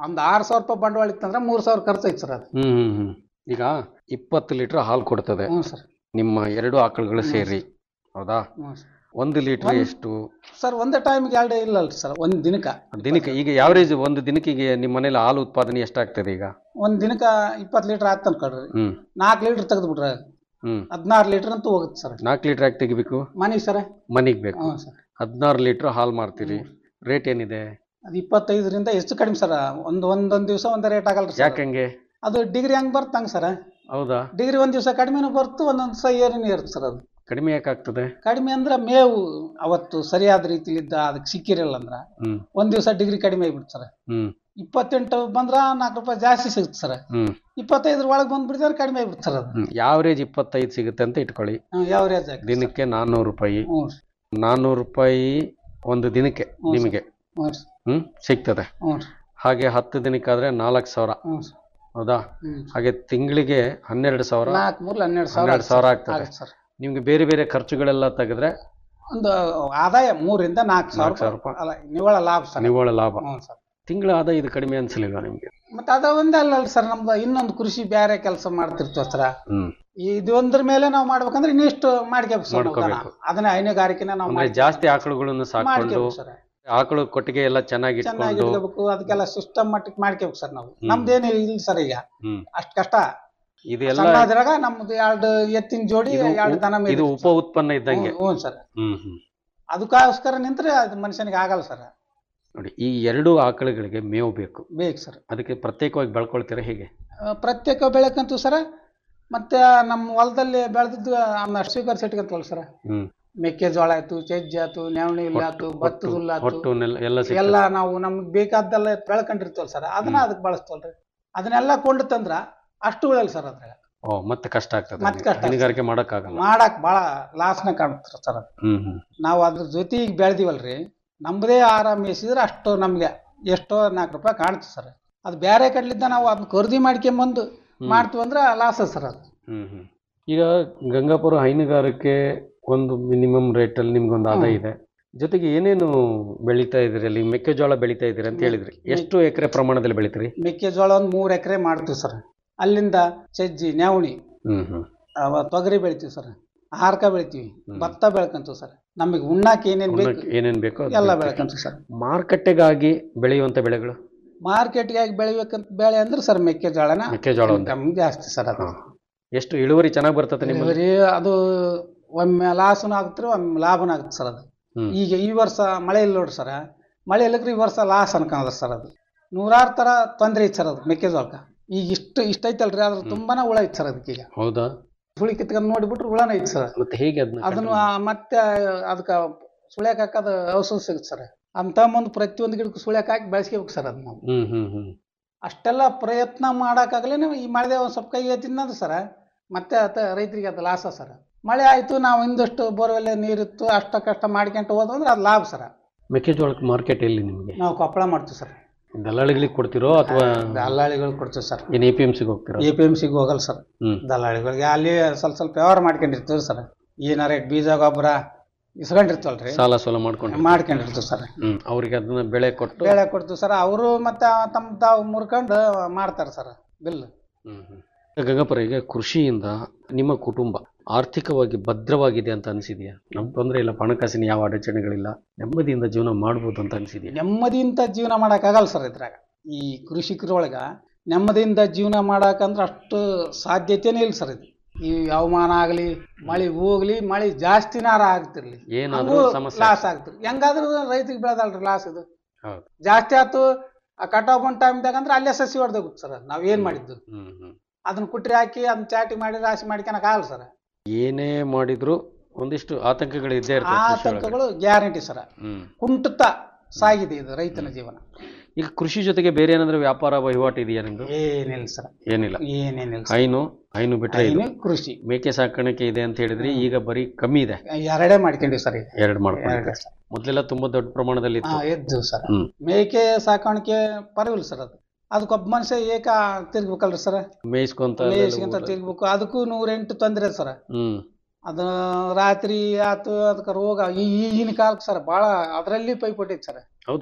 ಒಂದು ಆರು ಸಾವಿರ ರೂಪಾಯಿ ಬಂಡವಾಳ ಇತ್ತಂದ್ರೆ ಮೂರು ಸಾವಿರ ಖರ್ಚು ಐತೆ ಸರ್ ಅದು ಹ್ಮ್ ಹ್ಮ್ ಹ್ಮ್ ಈಗ ಇಪ್ಪತ್ತು ಲೀಟರ್ ಹಾಲು ಕೊಡ್ತದೆ ಹ್ಞೂ ಸರ್ ನಿಮ್ಮ ಎರಡು ಆಕಳುಗಳು ಸೇರಿ ಹೌದಾ ಹ್ಞೂ ಸರ್ ಒಂದು ಲೀಟರ್ ಒಂದ್- ಎಷ್ಟು ಸರ್ ಒಂದೇ ಟೈಮಿಗೆ ಎರಡು ಇಲ್ಲಲ್ರಿ ಸರ್ ಒಂದು ದಿನಕ್ಕೆ ದಿನಕ್ಕೆ ಈಗ ಯಾವರೇಜ್ ಒಂದು ದಿನಕ್ಕೆ ನಿಮ್ಮ ಮನೇಲಿ ಹಾಲು ಉತ್ಪಾದನೆ ಎಷ್ಟಾಗ್ತದೆ ಈಗ ಒಂದು ದಿನಕ್ಕೆ ಇಪ್ಪತ್ತು ಲೀಟ್ರ್ ಆಯ್ತು ಅನ್ಕೊಳ್ರಿ ಹ್ಮ್ ನಾಲ್ಕು ಲೀಟ್ರ್ ತೆಗೆದು ಬಿಡ್ರಿ ಹ್ಮ್ ಹದಿನಾರು ಲೀಟ್ರ್ ಅಂತೂ ಹೋಗುತ್ತೆ ಸರ್ ನಾಲ್ಕು ಲೀಟರ್ ಯಾಕೆ ತೆಗಿಬೇಕು ಮನೆಗೆ ಸರ್ ಮನೆಗೆ ಬೇಕು ಹ್ಞೂ ಸರ್ ಹದಿನಾರು ಲೀಟರ್ ಹಾಲು ಮಾರ್ತೀರಿ ರೇಟ್ ಏನಿದೆ ಅದು ಇಪ್ಪತ್ತೈದರಿಂದ ಹೆಚ್ಚು ಕಡಿಮೆ ಸರ್ ಒಂದು ಒಂದೊಂದು ದಿವಸ ಒಂದೇ ರೇಟ್ ಆಗಲ್ಲ ಸರ್ ಯಾಕಂಗೆ ಅದು ಡಿಗ್ರಿ ಹಂಗೆ ಬರ್ತ ಹಂಗೆ ಸರ್ ಹೌದಾ ಡಿಗ್ರಿ ಒಂದು ದಿವಸ ಕಡಿಮೆನೂ ಬರ್ತು ಒಂದೊಂದು ದಿವಸ ಏರಿನೂ ಇರುತ್ತೆ ಸರ್ ಅದು ಕಡಿಮೆ ಯಾಕಾಗ್ತದೆ ಕಡಿಮೆ ಅಂದ್ರೆ ಮೇವು ಅವತ್ತು ಸರಿಯಾದ ರೀತಿಲಿದ್ದ ಅದಕ್ಕೆ ಸಿಕ್ಕಿರಲ್ಲ ಅಂದ್ರೆ ಹ್ಮ್ ಒಂದು ದಿವಸ ಡಿಗ್ರಿ ಕಡಿಮೆ ಆಗಿಬಿಡ್ತು ಸರ್ ಹ್ಮ್ ಇಪ್ಪತ್ತೆಂಟು ಬಂದ್ರೆ ನಾಲ್ಕು ರೂಪಾಯಿ ಜಾಸ್ತಿ ಸಿಗುತ್ತೆ ಸರ್ ಹ್ಮ್ ಇಪ್ಪತ್ತೈದರ ಒಳಗೆ ಬಂದ್ಬಿಡ್ತಾರೆ ಕಡಿಮೆ ಆಗಿಬಿಡ್ತು ಸರ್ ಅದು ಹ್ಮ್ ಯಾವರೇಜ್ ಇಪ್ಪತ್ತೈದು ಸಿಗುತ್ತೆ ಅಂತ ಇಟ್ಕೊಳ್ಳಿ ಹ್ಮ್, ಯಾವ ರೇಜ್ ಆಗಿ ದಿನಕ್ಕೆ ನಾನ್ನೂರು ರೂಪಾಯಿ ಹ್ಞೂ ನಾನ್ನೂರು ರೂಪಾಯಿ ಒಂದು ದಿನಕ್ಕೆ ಹ್ಞೂ ಸರ್. ನಿಮಗೆ ಹ್ಞೂ ಹ್ಮ್ ಸಿಗ್ತದೆ ಹ್ಞೂ ಹಾಗೆ ಹತ್ತು ದಿನಕ್ಕಾದ್ರೆ ನಾಲ್ಕು ಸಾವಿರ ಹ್ಞೂ ಹೌದಾ ಹ್ಞೂ ಹಾಗೆ ತಿಂಗಳಿಗೆ ಹನ್ನೆರಡು ಸಾವಿರ ನಾಲ್ಕು ಮೂರ್ಲ ಹನ್ನೆರಡು ಸಾವಿರ ಹನ್ನೆರಡು ಸಾವಿರ ಆಗ್ತದೆ ಆಗುತ್ತೆ ಸರ್ ನಿಮ್ಗೆ ಬೇರೆ ಬೇರೆ ಖರ್ಚುಗಳೆಲ್ಲ ತೆಗೆದ್ರೆ ಒಂದು ಆದಾಯ ಮೂರಿಂದ ನಾಲ್ಕು ನಾಲ್ಕು ಸಾವಿರ ಸಾವಿರ ರೂಪಾಯಿ. ಅಲ್ಲ ನಿವ್ವಳ ಲಾಭ ಸರ್ ನಿವ್ವಳ ಲಾಭ ಹ್ಞೂ ಸರ್ ತಿಂಗಳ ಆದಾಯ ಇದು ಕಡಿಮೆ ಅನ್ಸಲಿಲ್ವಾ ನಿಮ್ಗೆ ಮತ್ತೆ ಅದ ಒಂದೇ ಅಲ್ಲಲ್ಲ ಸರ್ ನಮ್ದು ಇನ್ನೊಂದು ಕೃಷಿ ಬೇರೆ ಕೆಲಸ ಮಾಡ್ತಿರ್ತೀವಿ ಸರ್ ಹ್ಮ್ ಇದು ಒಂದ್ರ ಮೇಲೆ ನಾವು ಮಾಡ್ಬೇಕಂದ್ರೆ ಇನ್ನಿಷ್ಟು ಮಾಡ್ಕೋಬೇಕು ಸರ್ ನಾವು ದನ. ಮಾಡ್ಕೋಬೇಕು. ಅದನ್ನ ಹೈನುಗಾರಿಕೆನ ನಾವು ಅಂದ್ರೆ ಜಾಸ್ತಿ ಆಕಳುಗಳನ್ನು ಸಾಕೊಂಡು ಮಾಡ್ಕೋಬೇಕು ಸರ್ ಆಕಳು ಕೊಟ್ಟಿಗೆ ಎಲ್ಲ ಚೆನ್ನಾಗಿ ಚೆನ್ನಾಗಿ ಇಟ್ಕೊಂಡು ಇಟ್ಕೋಬೇಕು ಅದಕ್ಕೆಲ್ಲ ಸಿಸ್ಟಮ್ ಮಟ್ಟಿಗೆ ಮಾಡ್ಕೋಬೇಕು ಸರ್ ನಾವು ಹ್ಮ್. ನಮ್ದೇನು ಇಲ್ಲ ಸರ್ ಈಗ ಹಮ್ ಅಷ್ಟ್ ಕಷ್ಟ ಇದೆಲ್ಲ ಸಣ್ಣದ್ರಾಗ ನಮ್ದು ಎರಡು ಎತ್ತಿನ ಜೋಡಿ ಇದು ಎರಡು ದನ ಉ- ಮೇಯ್ದು ಇದು ಉಪ ಉತ್ಪನ್ನ ಇದ್ದಂಗೆ ಹ್ಞೂ ಸರ್ ಹ್ಮ್ ಹ್ಮ್ ಅದಕ್ಕೋಸ್ಕರ ನಿಂತ್ರೆ ಅದು ಮನುಷ್ಯನಿಗೆ ಆಗಲ್ಲ ಸರ್ ನೋಡಿ ಈ ಎರಡು ಆಕಳುಗಳಿಗೆ ಮೇವು ಬೇಕು ಬೇಕು ಸರ್ ಅದಕ್ಕೆ ಪ್ರತ್ಯೇಕವಾಗಿ ಬೆಳ್ಕೊಳ್ತೀರಾ ಹೇಗೆ ಆ, ಪ್ರತ್ಯೇಕ ಬೆಳೆಕಂತೂ ಸರ ಮತ್ತೆ ನಮ್ಮ ಹೊಲದಲ್ಲಿ ಬೆಳೆದಿದ್ದು ಅದನ್ನ ಸ್ವೀಕರಿಸಿ ಇಟ್ಕೊಂತವಲ್ಲ ಸರ್ ಹ್ಮ್ ಮೆಕ್ಕೆಜೋಳ ಆಯ್ತು ಚಜ್ಜಿ ಆಯ್ತು ನವಣಿ ಹುಲ್ಲು ಆಯ್ತು ಭತ್ತದ ಹುಲ್ಲು ಆಯ್ತು ಒಟ್ಟು ನೆಲ್ಲ- ಎಲ್ಲ ಸಿಗ್ತದೆ ಎಲ್ಲ ನಾವು ನಮ್ಗೆ ಬೇಕಾದ್ದೆಲ್ಲ ಬೆಳ್ಕೊಂಡಿರ್ತೀವಲ್ಲ ಸರ್ ಅದನ್ನ ಅದಕ್ಕೆ ಬಳಸ್ತವಲ್ರಿ ಅದನ್ನೆಲ್ಲ ಕೊಂಡು ತಂದ್ರ ಅಷ್ಟು ಉಳಲ್ಲ ಸರ್ ಅದ್ರಾಗ ಓ ಮತ್ತೆ ಕಷ್ಟ ಆಗ್ತದೆ ಮತ್ತೆ ಕಷ್ಟ ಹೈನುಗಾರಿಕೆ ಮಾಡಕ್ಕಾಗಲ್ಲ ಮಾಡಕ್ ಭಾಳ ಲಾಸ್ನ ಕಾಣುತ್ತೆ ಸರ್ ಅದು ಹ್ಮ್ ಹ್ಮ್ ನಾವು ಅದ್ರ ಜೊತೆಗೆ ಬೆಳೆದಿವಲ್ರಿ ನಮ್ಮದೇ ಆರಾಮ ಮೇಯಿಸಿದ್ರೆ ಅಷ್ಟು ನಮಗೆ ಎಷ್ಟೋ ನಾಲ್ಕು ರೂಪಾಯಿ ಕಾಣುತ್ತೆ ಸರ್ ಅದು ಬೇರೆ ಕಡ್ಲಿದ್ದ ನಾವು ಅದನ್ನ ಖರೀದಿ ಮಾಡ್ಕೊಂಬಂದು ಮಾಡ್ತೀವಿ ಅಂದ್ರೆ ಲಾಸ್ ಸರ್ ಅದು ಹ್ಮ್ ಹ್ಮ್ ಈಗ ಗಂಗಾಪುರ ಹೈನುಗಾರಿಕೆ ಒಂದು ಮಿನಿಮಮ್ ರೇಟಲ್ಲಿ ನಿಮ್ಗೊಂದು ಆದಾಯ ಇದೆ ಜೊತೆಗೆ ಏನೇನು ಬೆಳೀತಾ ಇದ್ರಿ ಅಲ್ಲಿ ಮೆಕ್ಕೆಜೋಳ ಬೆಳೀತಾ ಇದ್ದೀರಿ ಅಂತ ಹೇಳಿದ್ರಿ ಎಷ್ಟು ಎಕರೆ ಪ್ರಮಾಣದಲ್ಲಿ ಬೆಳಿತೀರಿ ಮೆಕ್ಕೆಜೋಳ ಒಂದು ಮೂರು ಎಕರೆ ಮಾಡ್ತೀವಿ ಸರ್ ಅಲ್ಲಿಂದ ಸಜ್ಜಿ ನವಣಿ ಹ್ಮ್ ಹ್ಮ್ ಅವ ತೊಗರಿ ಬೆಳಿತೀವಿ ಸರ್ ಹಾರ್ಕ ಬೆಳಿತೀವಿ ಭತ್ತ ಬೆಳ್ಕೊಂತೀವಿ ಸರ್ ನಮಗೆ ಉಣ್ಣಾಕ ಏನೇನು ಬೇಕು ಉಣ್ಣಕ್ಕೆ ಏನೇನ್ ಬೇಕೋ ಅದು ಎಲ್ಲ ಬೆಳಿತೀರಿ. ಬೆಳ್ಕೊಂತೀವಿ ಸರ್ ಮಾರುಕಟ್ಟೆಗಾಗಿ ಬೆಳೆಯುವಂತ ಬೆಳೆಗಳು ಮಾರ್ಕೆಟ್ಗಾಗಿ ಬೆಳಿಬೇಕಂತ ಬೆಳೆ ಅಂದ್ರೆ ಸರ್ ಮೆಕ್ಕೆಜೋಳನ ಮೆಕ್ಕೆಜೋಳ ಒಂದೇ. income ಜಾಸ್ತಿ ಸರ್ ಅದು ಹಾ. ಎಷ್ಟು ಇಳುವರಿ ಚೆನ್ನಾಗಿ ಬರ್ತದೆ ನಿಮ್ಮಲ್ಲಿ ಇಳುವರಿ ಅದು ಒಮ್ಮೆ ಲಾಸನು ಆಗುತ್ತೆ ಒಮ್ಮೆ ಲಾಭನೂ ಆಗುತ್ತೆ ಸರ್ ಅದು ಹ್ಮ್. ಈಗ ಈ ವರ್ಷ ಮಳೆ ಇಲ್ಲ ನೋಡ್ರಿ ಸರ್ ಮಳೆ ಇಲ್ಲಕ್ರಿ ಈ ವರ್ಷ ಲಾಸ್ ಅನ್ಕೊಂಡ ಸರ್ ಅದು ನೂರಾರು ಥರ ತೊಂದರೆ ಐತೆ ಸರ್ ಅದು ಮೆಕ್ಕೆಜೋಳಕ್ಕೆ ಈಗ ಇಷ್ಟು ಇಷ್ಟ ಐತಲ್ರಿ ಅದ್ರ ತುಂಬಾನೇ ಹುಳ ಐತೆ ಸರ್ ಅದಕ್ಕೀಗ ಹೌದಾ ಸುಳಿ ಕಿತ್ಕೊಂಡು ನೋಡಿಬಿಟ್ರೆ ಹುಳನ ಐತೆ ಸರ್ ಮತ್ತೆ ಹೇಗೆ ಅದನ್ನ ಅದನ್ನು ಆ ಮತ್ತೆ ಅದಕ್ಕೆ ಸುಳ್ಯಾಕ ಹಾಕೋದು ಔಷಧ ಸಿಗುತ್ತೆ ಸರ್ ಅಂತ ಮುಂದೆ ಪ್ರತಿಯೊಂದು ಗಿಡಕ್ಕೂ ಸುಳ್ಯಾಕ ಹಾಕಿ ಬೆಳೆಸ್ಕೋಬೇಕು ಸರ್ ಅದನ್ನ ನಾವು ಹ್ಮ್ ಹ್ಮ್ ಹ್ಮ್ ಅಷ್ಟೆಲ್ಲ ಪ್ರಯತ್ನ ಮಾಡೋಕ್ಕಾಗಲೇ ಈ ಮಳೆ ಒಂದು ಸ್ವಲ್ಪ ಕೈ ಎತ್ತಿಂದ ಸರ ಮತ್ತೆ ಆತ ರೈತರಿಗೆ ಅದು ಲಾಸ ಸರ್ ಮಳೆ ಆಯಿತು ನಾವು ಇಂದಷ್ಟು ಬೋರ್ವೆಲ್ ನೀರಿತ್ತು ಅಷ್ಟ ಕಷ್ಟ ಮಾಡ್ಕೊಂತ ಹೋದ್ವು ಅಂದ್ರೆ ಅದು ಲಾಭ ಸರ ಮೆಕ್ಕೆಜೋಳಕ್ಕೆ ಮಾರ್ಕೆಟ್ ಎಲ್ಲಿ ನಿಮಗೆ ನಾವು ಕೊಪ್ಪಳ ಮಾಡ್ತೀವಿ ಸರ್ ದಲ್ಲಾಳಿಗಳಿಗೆ ಕೊಡ್ತಿರೋ ಅಥವಾ ದಲ್ಲಾಳಿಗಳು ಕೊಡ್ತೀವಿ ಸರ್ ಏನು ಎ ಪಿ ಎಂ ಸಿಗೆ ಹೋಗ್ತಿರೋ ಎ ಪಿ ಎಮ್ ಸಿಗೆ ಹೋಗಲ್ಲ ಸರ್ ಹ್ಮ್ ದಲ್ಲಾಳಿಗಳಿಗೆ ಅಲ್ಲಿ ಸ್ವಲ್ಪ ಸ್ವಲ್ಪ ವ್ಯವಹಾರ ಮಾಡ್ಕೊಂಡಿರ್ತೀವಿ ಸರ್ ಏನಾರ ಬೀಜ ಗೊಬ್ಬರ ಇಸ್ಕೊಂಡಿರ್ತೀವಲ್ರಿ ಸಾಲ ಸೋಲ ಮಾಡ್ಕೊಂಡು ಮಾಡ್ಕೊಂಡಿರ್ತೀವಿ ಸರ್ ಹ್ಮ್ ಅವ್ರಿಗೆ ಅದನ್ನ ಬೆಳೆ ಕೊಟ್ಟು ಬೇಳೆ ಕೊಡ್ತೀವಿ ಸರ್ ಅವರು ಮತ್ತೆ ತಮ್ಮ ತಾವು ಮುರ್ಕೊಂಡು ಮಾಡ್ತಾರೆ ಸರ್ ಬಿಲ್ ಹ್ಮ್ ಹ್ಮ್. ಗಂಗಾಪುರ ಈಗ ಕೃಷಿಯಿಂದ ನಿಮ್ಮ ಕುಟುಂಬ ಆರ್ಥಿಕವಾಗಿ ಭದ್ರವಾಗಿದೆ ಅಂತ ಅನಿಸಿದೆಯಾ ನಮ್ ತೊಂದರೆ ಇಲ್ಲ ಹಣಕಾಸಿನ ಯಾವ ಅಡಚಣೆಗಳಿಲ್ಲ ನೆಮ್ಮದಿಯಿಂದ ಜೀವನ ಮಾಡ್ಬೋದು ಅಂತ ಅನಿಸಿದೆಯಾ ನೆಮ್ಮದಿಯಿಂದ ಜೀವನ ಮಾಡೋಕ್ಕಾಗಲ್ಲ ಸರ್ ಇದ್ರಾಗ ಈ ಕೃಷಿಕರೊಳಗ ನೆಮ್ಮದಿಯಿಂದ ಜೀವನ ಮಾಡಾಕಂದ್ರೆ ಅಷ್ಟು ಸಾಧ್ಯತೆನೇ ಇಲ್ಲ ಸರ್ ಇದು ಈ ಹವಾಮಾನ ಆಗಲಿ ಮಳೆ ಹೋಗ್ಲಿ ಮಳೆ ಜಾಸ್ತಿನಾರ ಆಗ್ತಿರ್ಲಿ ಏನಾದ್ರೂ ಸಮಸ್ಯೆ ಲಾಸ್ ಆಗ್ತಿರಿ ಹೆಂಗಾದ್ರೂ ರೈತಿಗೆ ಬೆಳೆದಲ್ರಿ ಲಾಸ್ ಇದು ಹೌದು ಜಾಸ್ತಿ ಆಯ್ತು ಆ ಕಟಾವ್ ಬಂದ ಟೈಮ್ದಾಗ ಅಂದ್ರೆ ಅಲ್ಲೇ ಸಸಿ ಹೊಡೆದೋಗುತ್ತೆ ಸರ್ ನಾವ್ ಏನ್ ಮಾಡಿದ್ದು ಹ್ಮ್ ಹ್ಮ್ ಅದನ್ನ ಕುಟ್ರಿ ಹಾಕಿ ಅದನ್ನ ಚಾಟಿ ಮಾಡಿ ರಾಶಿ ಮಾಡ್ಕೊಳಕ್ ಆಗಲ್ಲ ಸರ್ ಏನೇ ಮಾಡಿದ್ರು ಒಂದಿಷ್ಟು ಆತಂಕಗಳು ಇದ್ದೇ ಆ ಇರ್ತವೆ ಕೃಷಿ ಒಳಗಡೆ. ಆತಂಕಗಳು ಗ್ಯಾರಂಟಿ ಸರ್ ಹ್ಮ್ ಕುಂಟುತ್ತ ಸಾಗಿದೆ ಇದು ರೈತನ ಜೀವನ ಈಗ ಕೃಷಿ ಜೊತೆಗೆ ಬೇರೆ ಏನಾದ್ರೂ ವ್ಯಾಪಾರ ವಹಿವಾಟು ಇದೆಯಾ ನಿಮ್ದು ಏನಿಲ್ಲ ಸರ್ ಏನಿಲ್ಲ ಏನೇನಿಲ್ಲ ಸರ್. ಹೈನು ಹೈನು ಬಿಟ್ರೆ ಇದು ಏನು ಕೃಷಿ ಮೇಕೆ ಸಾಕಾಣಿಕೆ ಇದೆ ಅಂತ ಹೇಳಿದ್ರಿ ಈಗ ಬರೀ ಕಮ್ಮಿ ಇದೆ ಎರಡೇ ಮಾಡ್ಕೊಂಡಿವಿ ಸರ್ ಈಗ ಎರಡು ಮಾಡ್ಕೊಂಡು ಎರಡೇ ಸರ್. ಮೊದಲೆಲ್ಲ ತುಂಬಾ ದೊಡ್ಡ ಪ್ರಮಾಣದಲ್ಲಿ ಹಾ ಇತ್ತು ಎದ್ದು ಸರ್ ಹ್ಮ್ ಮೇಕೆ ಸಾಕಾಣಿಕೆ ಪರವಿಲ್ಲ ಸರ್ ಅದು ಅದಕ್ಕೊಬ್ಬ ಮನುಷ್ಯ ಏಕ ತಿರ್ಗ್ಬೇಕಲ್ರಿ ಸರ್ ಮೇಯಿಸ್ಕೊಂತ ಮೇಯಿಸ್ಕೊಂತ ತಿರ್ಗ್ಬೇಕು ಅದಕ್ಕೂ ನೂರೆಂಟು ತೊಂದರೆ ಸರ್ ಹ್ಮ್ ಅದು ರಾತ್ರಿ ಆತು ಅದಕ್ಕೆ ರೋಗ ಈ- ಈಗಿನ ಕಾಲಕ್ಕೆ ಸರ್ ಭಾಳ ಅದರಲ್ಲಿ ಪೈಪೋಟಿ ಐತೆ ಸರ್ ಹೌದಾ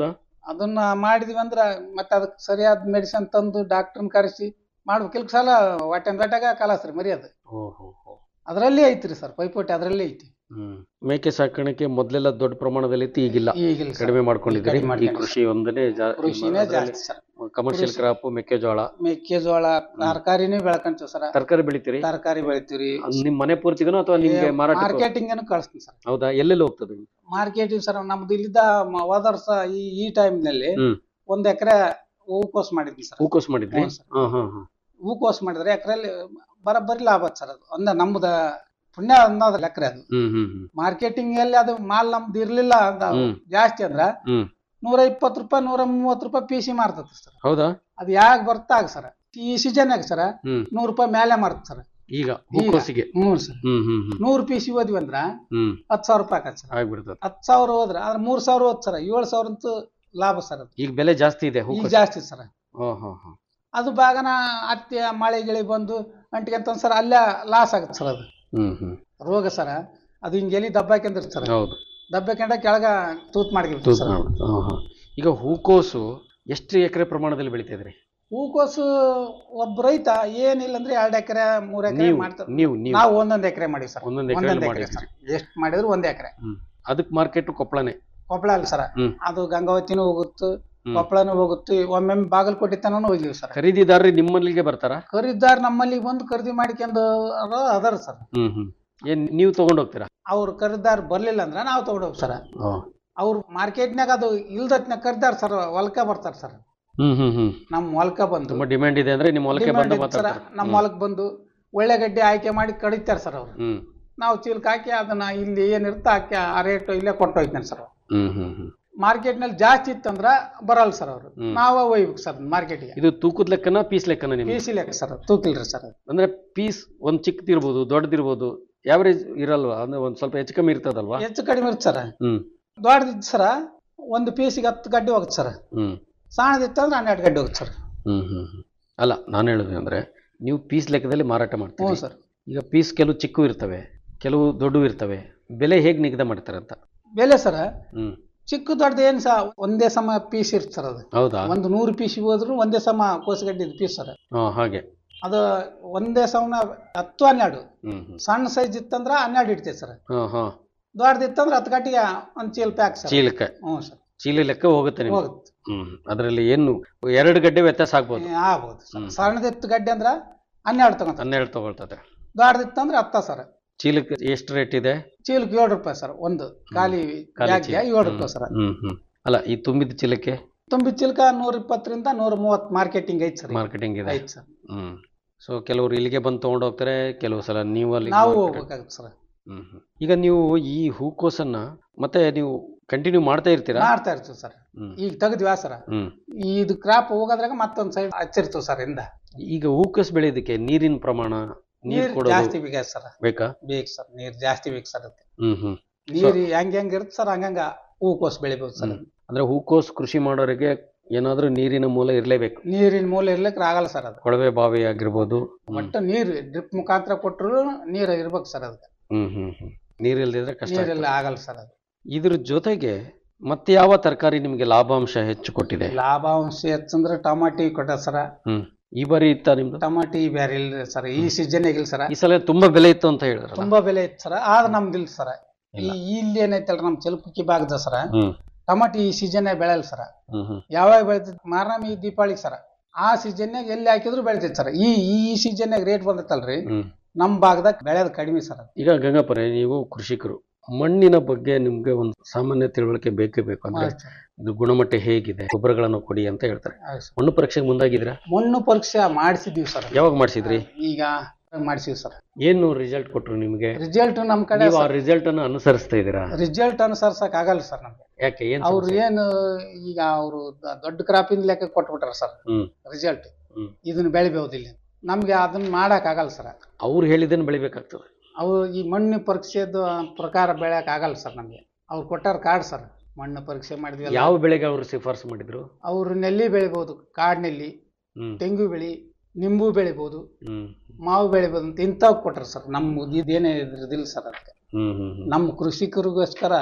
ಅದನ್ನ ಮಾಡಿದ್ವಿ ಅಂದ್ರ ಮತ್ತೆ ಅದಕ್ಕೆ ಸರಿಯಾದ ಮೆಡಿಸಿನ್ ತಂದು ಡಾಕ್ಟರ್ನ ಕರೆಸಿ ಮಾಡ್ಬೇಕು ಕೆಲವು ಸಲ ಹೊಟ್ಟೆ ಬೇಟಾಗ ಕಲಾಸ್ರಿ ಮರಿ ಅದು ಓಹೋ ಹೋ ಅದರಲ್ಲಿ ಐತ್ರಿ ಸರ್ ಪೈಪೋಟಿ ಅದರಲ್ಲಿ ಐತಿ ಹ್ಮ್ ಮೇಕೆ ಸಾಕಾಣಿಕೆ ಮೊದಲೆಲ್ಲ ದೊಡ್ಡ ಪ್ರಮಾಣದಲ್ಲಿ ಇತ್ತು ಈಗಿಲ್ಲ ಈಗಿಲ್ಲ ಸರ್. ಕಡಿಮೆ ಮಾಡ್ಕೊಂಡಿದ್ದೀರಿ ಕಡಿಮೆ ಈ ಮಾಡ್ಕೊಂಡಿದ್ದೀವಿ. ಕೃಷಿ ಒಂದನೇ ಕೃಷಿನೇ ಜಾಸ್ತಿ ಸರ್ ಕಮರ್ಷಿಯಲ್ ಕೃಷಿ. ಕ್ರಾಪ್ ಮೆಕ್ಕೆಜೋಳ ಮೆಕ್ಕೆಜೋಳ ತರಕಾರಿನೇ ಬೆಳ್ಕೊಂತೀವಿ ಸರ್ ತರಕಾರಿ ಬೆಳಿತೀರಿ ತರಕಾರಿ ಬೆಳಿತೀವಿ ಅದ್ ನಿಮ್ ಮನೆ ಪೂರ್ತಿಗನೋ ಅಥವಾ ನಿಮ್ಗೆ ಮಾರಾಟ ಮಾರ್ಕೆಟಿಂಗ್ ಅನ್ನು ಕಳಿಸ್ತೀನಿ ಸರ್ ಹೌದಾ ಎಲ್ಲೆಲ್ಲಿ ಹೋಗ್ತದೆ ಮಾರ್ಕೆಟಿಂಗ್ ಸರ್ ನಮ್ದು ಇಲ್ಲಿದ್ದ ಮ- ಹೋದ ವರ್ಷ ಈ ಈ time ನಲ್ಲಿ ಹ್ಮ್. ಒಂದ್ ಎಕರೆ ಹೂಕೋಸ್ ಮಾಡಿದ್ವಿ ಸರ್ ಹೂಕೋಸ್ ಮಾಡಿದ್ರಿ ಹ್ಞೂ ಸರ್. ಹಾ ಹಾ ಹಾ ಹೂಕೋಸ್ ಮಾಡಿದ್ರೆ ಎಕರೆಲ್ಲಿ ಬರೋಬ್ಬರಿ ಲಾಭ ಆತ್ ಸರ್ ಅದು ಒಂದ ನಮ್ದ ಪುಣ್ಯ ಅನ್ನೋದು ಎಕರೆ ಅದು ಹ್ಮ್ ಹ್ಮ್ ಹ್ಮ್ ಮಾರ್ಕೆಟಿಂಗ್ ಅಲ್ಲಿ ಅದು ಮಾಲ್ ನಮ್ದು ಇರ್ಲಿಲ್ಲ ಅಂದ ಹ್ಮ್. ಜಾಸ್ತಿ ಅಂದ್ರ ಹ್ಮ್. ನೂರ ಇಪ್ಪತ್ತು ರೂಪಾಯಿ ನೂರ ಮೂವತ್ತು ರೂಪಾಯಿ ಪಿ ಸಿ ಮಾರ್ತದ ಸರ್ ಹೌದಾ ಅದು ಯಾವಾಗ ಬರ್ತಾಗ ಸರ್ ಈ ಸೀಸನ್ ಸರ್ ಹ್ಮ್. ನೂರ್ ರೂಪಾಯಿ ಮೇಲೆ ಮಾರ್ತ ಸರ್ ಈಗ ಹೂಕೋಸಿಗೆ ಹ್ಞೂ ಸರ್ ಹ್ಮ್ ಹ್ಮ್ ಹ್ಮ್ ನೂರ್ ಪಿ ಸಿ ಹೋದ್ವಿ ಅಂದ್ರ ಹ್ಮ್ ಹತ್ತು ಸಾವಿರ ರೂಪಾಯಿ ಆಗತ್ತೆ ಸರ್ ಆಗ್ಬಿಡ್ತದೆ ಹತ್ತು ಸಾವಿರ ಹೋದ್ರ ಅದ್ರ ಮೂರ್ ಸಾವಿರ ಹೋದ್ ಸರ್ ಏಳು ಸಾವಿರ ಅಂತೂ ಲಾಭ ಸರ್ ಅದು ಈಗ ಬೆಲೆ ಜಾಸ್ತಿ ಇದೆ ಈಗ ಹೂಕೋಸ್ ಜಾಸ್ತಿ ಸರ್ ಹಾ ಹಾ ಹಾ ಅದು ಬಾಗನ ಹತ್ತಿ ಮಳೆ ಗಿಳಿ ಬಂದು ಅಂಟಿಗೆ ಸರ್ ಅಲ್ಲೇ ಲಾಸ್ ಆಗುತ್ತೆ ಸರ್ ಅದು ಹ್ಮ್ ಹ್ಮ್ ರೋಗ ಸರ ಅದು ಹಿಂಗೆ ಎಲ್ಲಿ ದಬ್ಬಾಕಿಂದ್ರ ಸರ್ ಹೌದು ದಬ್ಬಾಕೊಂಡ ಕೆಳಗ ತೂತ್ ಮಾಡಿರ್ತೀವಿ ತೂತು ಸರ್ ಮಾಡ್ಬಿಡ್ತು. ಹಾ, ಹಾ. ಈಗ ಹೂಕೋಸು ಎಷ್ಟು ಎಕರೆ ಪ್ರಮಾಣದಲ್ಲಿ ಬೆಳಿತಾ ಇದ್ರಿ ಹೂಕೋಸು ಒಬ್ಬ ರೈತ ಏನಿಲ್ಲ ಅಂದ್ರೆ ಎರಡ್ ಎಕರೆ ಮೂರ್ ಎಕರೆ ನೀವು ಮಾಡ್ತಾರೆ ನೀವು ನೀವು ನಾವು ಒಂದೊಂದ್ ಎಕರೆ ಮಾಡಿವಿ ಸರ್ ಒಂದೊಂದು ಎಕರೆ ಒಂದೊಂದ್ ಎಕರೆ ಮಾಡಿದ್ರಿ ಸರ್ ಎಷ್ಟು ಮಾಡಿದ್ರು ಒಂದ್ ಎಕರೆ ಅದಕ್ಕೆ ಮಾರ್ಕೆಟ್ ಕೊಪ್ಪಳನೇ ಕೊಪ್ಪಳ ಅಲ್ಲ ಸರ್ ಹ್ಮ್. ಅದು ಗಂಗಾವತಿನೂ ಹೋಗುತ್ತೆ ಹ್ಮ್. ಕೊಪ್ಪಳನೂ ಹೋಗುತ್ತೆ ಒಮ್ಮೊಮ್ಮೆ ಬಾಗಲಕೋಟೆ ತನೂ ಹೋಗಿವಿ ಸರ್ ಖರೀದಿದಾರರು ನಿಮ್ಮಲ್ಲಿಗೆ ಬರ್ತಾರ ಖರೀದಾರ್ ನಮ್ಮಲ್ಲಿ ಬಂದು ಖರೀದಿ ಮಾಡ್ಕೊಂಡು ಅದಾರ ಸರ್ ಹ್ಮ್ ಹ್ಮ್ ಏನ್ ನೀವು ತಗೊಂಡ್ ಹೋಗ್ತೀರಾ ಅವ್ರು ಖರೀದಾರ್ ಬರ್ಲಿಲ್ಲ ಅಂದ್ರೆ ನಾವು ತಗೊಂಡೋಗ್ ಸರ್ ಅವ್ರು ಮಾರ್ಕೆಟ್ನಾಗ ಅದು ಇಲ್ದತ್ನಾಗ ಕರ್ದಾರ ಸರ್ ಹೊಲ್ಕ ಬರ್ತಾರ ಸರ್ ಹ್ಮ್ ಹ್ಮ್ ಹ್ಮ್ ನಮ್ ಹೊಲ್ಕ ಬಂದು ತುಂಬಾ ಡಿಮ್ಯಾಂಡ್ ಇದೆ ಅಂದ್ರೆ ನಿಮ್ಮ ಹೊಲಕ್ಕೆ Demand ಬಂದು ಇತ್ತು ಸರ್ ಮಾತಾಡ್ತಾರೆ ನಮ್ಮ ಹೊಲಕ್ ಬಂದು ಒಳ್ಳೆ ಗಡ್ಡೆ ಆಯ್ಕೆ ಮಾಡಿ ಕಡಿತಾರ ಸರ್ ಅವ್ರು ಹ್ಮ್ ನಾವು ಚೀಲಕ್ ಹಾಕಿ ಅದನ್ನ ಇಲ್ಲಿ ಏನಿರುತ್ತೆ ಹಾಕಿ ಆ ರೇಟ್ ಇಲ್ಲೇ ಕೊಟ್ಟೋಯ್ತಾನೆ ಸರ್ ಹ್ಮ್ ಹ್ಮ್ ಹ್ಮ್ ಮಾರ್ಕೆಟ್ ನಲ್ಲಿ ಜಾಸ್ತಿ ಇತ್ತಂದ್ರ ಬರಲ್ಲ ಸರ್ ಅವರು ಹ್ಮ್. ನಾವ ಒಯ್ಬೇಕು ಸರ್ ಮಾರ್ಕೆಟ್ಗೆ ಇದು ತೂಕದ ಲೆಕ್ಕನ ಪೀಸ್ ಲೆಕ್ಕನ ನಿಮ್ಗೆ ಪೀಸಿ ಲೆಕ್ಕ ಸರ್ ತೂಕಿಲ್ರಿ ಸರ್ ಅದು ಅಂದ್ರೆ ಪೀಸ್ ಒಂದ್ ಚಿಕ್ಕದಿರ್ಬೋದು ದೊಡ್ಡದಿರ್ಬೋದು ಯಾವರೇಜ್ ಇರಲ್ವಾ ಅಂದ್ರೆ ಒಂದ್ ಸ್ವಲ್ಪ ಹೆಚ್ಚು ಕಮ್ಮಿ ಇರ್ತದಲ್ವಾ ಹೆಚ್ಚು ಕಡಿಮೆ ಇರುತ್ತೆ ಸರ್ ಹ್ಮ್ ದೊಡ್ಡದಿತ್ತು ಸರ್ ಒಂದು ಪೀಸಿಗೆ ಹತ್ತು ಗಡ್ಡೆ ಹೋಗುತ್ತೆ ಸರ್ ಹ್ಮ್ ಸಣ್ಣದಿತ್ತು ಅಂದ್ರೆ ಹನ್ನೆರಡು ಗಡ್ಡೆ ಹೋಗುತ್ತೆ ಸರ್ ಹ್ಮ್ ಹ್ಮ್ ಹ್ಮ್ ಅಲ್ಲ ನಾನು ಹೇಳುದು ಅಂದ್ರೆ ನೀವು ಪೀಸ್ ಲೆಕ್ಕದಲ್ಲಿ ಮಾರಾಟ ಹ್ಞೂ ಮಾಡ್ತೀವಿ ಸರ್ ಈಗ ಪೀಸ್ ಕೆಲವು ಚಿಕ್ಕವು ಇರ್ತವೆ ಕೆಲವು ದೊಡ್ಡವು ಇರ್ತವೆ ಬೆಲೆ ಹೇಗೆ ನಿಗದಿ ಮಾಡ್ತಾರೆ ಅಂತ ಬೆಲೆ ಸರ್ ಹ್ಮ್ ಚಿಕ್ಕ ದೊಡ್ಡದು ಏನು ಸಹ ಒಂದೇ ಸಮ ಪೀಸ್ ಇರುತ್ತೆ ಸರ್ ಅದು ಹೌದಾ ಒಂದು ನೂರು ಪೀಸ್ ಹೋದ್ರು ಒಂದೇ ಸಮ ಕೋಸುಗಡ್ಡಿದ ಪೀಸ್ ಸರ್ ಹಾ ಹಾಗೆ ಅದು ಒಂದೇ ಸಮನ ಹತ್ತು ಹನ್ನೆರಡು ಹ್ಮ್ ಹ್ಮ್ ಸಣ್ಣ ಸೈಜ್ ಇತ್ತಂದ್ರ ಹನ್ನೆರಡು ಇಡ್ತೈತೆ ಸರ್ ಹಾ ಹಾ ದೊಡ್ಡದಿತ್ತಂದ್ರೆ ಹತ್ತು ಗಟ್ಟಿಗೆ ಒಂದು ಚೀಲ ಪ್ಯಾಕ್ ಸರ್ ಚೀಲಕ್ಕೆ ಹ್ಞೂ ಸರ್ ಚೀಲ ಲೆಕ್ಕ ಹೋಗುತ್ತೆ ನಿಮ್ಗೆ ಹೋಗುತ್ತೆ ಹ್ಮ್ ಅದರಲ್ಲಿ ಏನು ಎರಡು ಗಡ್ಡೆ ವ್ಯತ್ಯಾಸ ಆಗ್ಬೋದು ಏ, ಆಗ್ಬೋದು ಸರ್ ಹ್ಮ್. ಸಣ್ಣದಿತ್ತು ಗಡ್ಡೆ ಅಂದ್ರೆ ಹನ್ನೆರಡು ತಗೊಂತ ಹನ್ನೆರಡು ತಗೊಳ್ತದೆ ದೊಡ್ಡದಿತ್ತಂದ್ರೆ ಹತ್ತ ಸರ್ ಚೀಲಕ್ಕೆ ಎಷ್ಟು ರೇಟ್ ಇದೆ ಚೀಲಕ್ಕೆ ಏಳು ರೂಪಾಯಿ ಸರ್ ಒಂದು ಖಾಲಿ ಖಾಲಿ ಬ್ಯಾಗ್ಗೆ ಚೀಲ. ಏಳು ರೂಪಾಯಿ ಸರ್ ಹ್ಮ್ ಹ್ಮ್ ಅಲ್ಲ ಈ ತುಂಬಿದ ಚೀಲಕ್ಕೆ ತುಂಬಿ ಚಿಲ್ಕ ನೂರ ಇಪ್ಪತ್ತರಿಂದ ನೂರ ಮೂವತ್ತು ಮಾರ್ಕೆಟಿಂಗ್ ಐತೆ ಸರ್ ಮಾರ್ಕೆಟಿಂಗ್ ಇದೆ ಐತೆ ಸರ್ ಹ್ಮ್ ಸೊ ಕೆಲವರು ಇಲ್ಲಿಗೆ ಬಂದು ತಗೊಂಡು ಹೋಗ್ತಾರೆ ಕೆಲವು ಸಲ ನೀವು ಅಲ್ಲಿ ನಾವು market- ಹೋಗ್ಬೇಕಾಗುತ್ತೆ ಸರ್ ಹ್ಮ್ ಹ್ಮ್. ಈಗ ನೀವು ಈ ಹೂಕೋಸನ್ನ ಮತ್ತೆ ನೀವು ಕಂಟಿನ್ಯೂ ಮಾಡ್ತಾ ಇರ್ತೀರಾ ಮಾಡ್ತಾ ಇರ್ತೀವಿ ಸರ್ ಹ್ಮ್ ಈಗ ತೆಗೆದ್ವಿ ಸರ್ ಹ್ಮ್ ಇದು ಕ್ರಾಪ್ ಹೋಗೋದ್ರಾಗ ಮತ್ತೊಂದ್ ಸೈಡ್ ಹಚ್ಚಿರ್ತೀವಿ ಸರ್ ಇಂದ ಈಗ ಹೂಕೋಸ್ ಬೆಳೆಯೋದಕ್ಕೆ ನೀರಿನ ಪ್ರಮಾಣ ನೀರ್ ನೀರ್ ಕೊಡೋದು ಜಾಸ್ತಿ ಬೇಕು ಸರ್ ಬೇಕಾ ಬೇಕು ಸರ್ ನೀರ್ ಜಾಸ್ತಿ ಬೇಕು ಸರ್ ಅದಕ್ಕೆ ಹ್ಮ್ ಹ್ಮ್ ನೀರ್ ಹೆಂಗ್ ಹೆಂಗ್ ಇರುತ್ತೆ ಸರ್ ಹಂಗಂಗ ಹೂಕೋಸ್ ಬೆಳಿಬೋದು ಸರ್ ಹ್ಮ್. ಅಂದ್ರೆ ಹೂಕೋಸ್ ಕೃಷಿ ಮಾಡೋರಿಗೆ ಏನಾದ್ರೂ ನೀರಿನ ಮೂಲ ಇರಲೇಬೇಕು ನೀರಿನ ಮೂಲ ಇರ್ಲಿಕ್ಕೆ ಆಗಲ್ಲ ಸರ್ ಅದು ಕೊಳವೆ ಬಾವಿ ಆಗಿರ್ಬೋದು ಹ್ಮ್ ಒಟ್ಟು ನೀರು ಡ್ರಿಪ್ ಮುಖಾಂತರ ಕೊಟ್ಟರು ನೀರು ಇರ್ಬೇಕು ಸರ್ ಅದಕ್ಕೆ ಹ್ಮ್ ಹ್ಮ್ ಹ್ಮ್ ನೀರಿಲ್ದಿದ್ರೆ ಕಷ್ಟ ನೀರೆಲ್ಲ ಆಗ್ತದೆ. ಆಗಲ್ಲ ಸರ್ ಅದು ಇದ್ರ ಜೊತೆಗೆ ಮತ್ತೆ ಯಾವ ತರಕಾರಿ ನಿಮ್ಗೆ ಲಾಭಾಂಶ ಹೆಚ್ಚು ಕೊಟ್ಟಿದೆ ಲಾಭಾಂಶ ಹೆಚ್ಚಂದ್ರೆ ಟಮಾಟಿ ಕೊಟ್ಟ ಸರ ಹ್ಮ್ ಈ ಬಾರಿ ಇತ್ತ ನಿಮ್ದು ಟಮಾಟಿ ಬೇರೆ ಇಲ್ರಿ ಸರ್ ಈ ಸೀಸನ್ ಇಲ್ಲ ಸರ್ ಈ ಸಲ ತುಂಬಾ ಬೆಲೆ ಇತ್ತು ಅಂತ ಹೇಳಿದ್ರಲ್ಲ ತುಂಬಾ ಬೆಲೆ ಇತ್ತು ಸರ್ ಆದ್ರೆ ನಮ್ದು ಇಲ್ಲ ಸರ್ ಈ ಇಲ್ಲ. ಇಲ್ಲಿ ಏನೈತಲ್ಲ ನಮ್ ಚಲಪಕ್ಕಿ ಭಾಗದ ಸರ ಹ್ಮ್ ಟಮಾಟಿ ಈ ಸೀಸನ್ ಬೆಳೆಯಲ್ಲ ಸರ್ ಹ್ಮ್ ಹ್ಮ್ ಯಾವಾಗ ಬೆಳಿತೈತಿ ಮಾರ್ನಮಿ ದೀಪಾವಳಿ ಸರ ಆ ಸೀಸನ್ಯಾಗ ಎಲ್ಲಿ ಹಾಕಿದ್ರು ಬೆಳಿತೈತಿ ಸರ್ ಈ ಈ ಸೀಸನ್ಯಾಗ ರೇಟ್ ಬಂದೈತಲ್ರಿ ಹ್ಮ್ ನಮ್ ಭಾಗದಾಗ ಬೆಳೆಯೋದು ಕಡಿಮೆ ಸರ್ ಈಗ ಗಂಗಾಪುರ ನೀವು ಕೃಷಿಕರು ಮಣ್ಣಿನ ಬಗ್ಗೆ ನಿಮ್ಗೆ ಒಂದು ಸಾಮಾನ್ಯ ತಿಳುವಳಿಕೆ ಬೇಕೇ ಬೇಕು ಅಂದ್ರೆ ಇದು ಗುಣಮಟ್ಟ ಹೇಗಿದೆ ಗೊಬ್ಬರಗಳನ್ನು ಕೊಡಿ ಅಂತ ಹೇಳ್ತಾರೆ ಮಣ್ಣು ಪರೀಕ್ಷೆಗೆ ಮುಂದಾಗಿದ್ದೀರಾ ಮಣ್ಣು ಪರೀಕ್ಷೆ ಮಾಡಿಸಿದೀವಿ ಸರ್ ಯಾವಾಗ ಮಾಡಿಸಿದ್ರಿ ಈಗ ಮಾಡಿಸಿವಿ ಸರ್ ಏನು ರಿಸಲ್ಟ್ ಕೊಟ್ರು ನಿಮ್ಗೆ ರಿಸಲ್ಟ್ ನಮ್ ಕಡೆ ನೀವು ಆ ರಿಸಲ್ಟ್ ಅನ್ನು ಅನುಸರಿಸ್ತಾ ಇದ್ದೀರಾ ರಿಸಲ್ಟ್ ಅನುಸರಿಸಕ್ ಆಗಲ್ಲ ಸರ್ ನಮ್ಗೆ ಯಾಕೆ ಏನ್ ಅವ್ರು ಸಮಸ್ಯೆ? ಏನು ಈಗ ಅವರು ದೊಡ್ಡ ಕ್ರಾಪಿಂದ ಲೆಕ್ಕ ಕೊಟ್ಬಿಟ್ರ ಸರ್ ಹ್ಮ್ ರಿಸಲ್ಟ್ ಹ್ಮ್. ಇದನ್ನ ಬೆಳಿಬಹುದಿಲ್ಲ ನಮ್ಗೆ ಅದನ್ನ ಮಾಡಕ್ ಆಗಲ್ಲ ಸರ್ ಅವ್ರು ಹೇಳಿದ್ದನ್ನು ಬೆಳಿಬೇಕಾಗ್ತದೆ ಅವು ಈ ಮಣ್ಣು ಪರೀಕ್ಷೆದು ಪ್ರಕಾರ ಬೆಳೆಯಕ್ ಆಗಲ್ಲ ಸರ್ ನಮ್ಗೆ ಅವ್ರು ಕೊಟ್ಟಾರ ಕಾರ್ಡ್ ಸರ್ ಮಣ್ಣು ಪರೀಕ್ಷೆ ಮಾಡಿದ್ವಿ ಯಾವ ಬೆಳೆಗೆ ಅವರು ಶಿಫಾರಸು ಮಾಡಿದ್ರು ಅವ್ರು ನೆಲ್ಲಿ ಬೆಳಿಬಹುದು ಕಾಡ್ನೆಲ್ಲಿ ಹ್ಮ್ ತೆಂಗು ಬೆಳಿ ನಿಂಬು ಬೆಳಿಬಹುದು ಹ್ಮ್ ಮಾವು ಬೆಳಿಬಹುದು ಅಂತ ಇಂಥವ್ ಕೊಟ್ರ ಸರ್ ನಮ್ಮ ಇದೇನೇ ಇದ್ರದಿಲ್ಲ ಸರ್ ಅದಕ್ಕೆ ಹ್ಮ್ ಹ್ಮ್ ಹ್ಮ್ ನಮ್ಮ ಕೃಷಿಕರಿಗೋಸ್ಕರ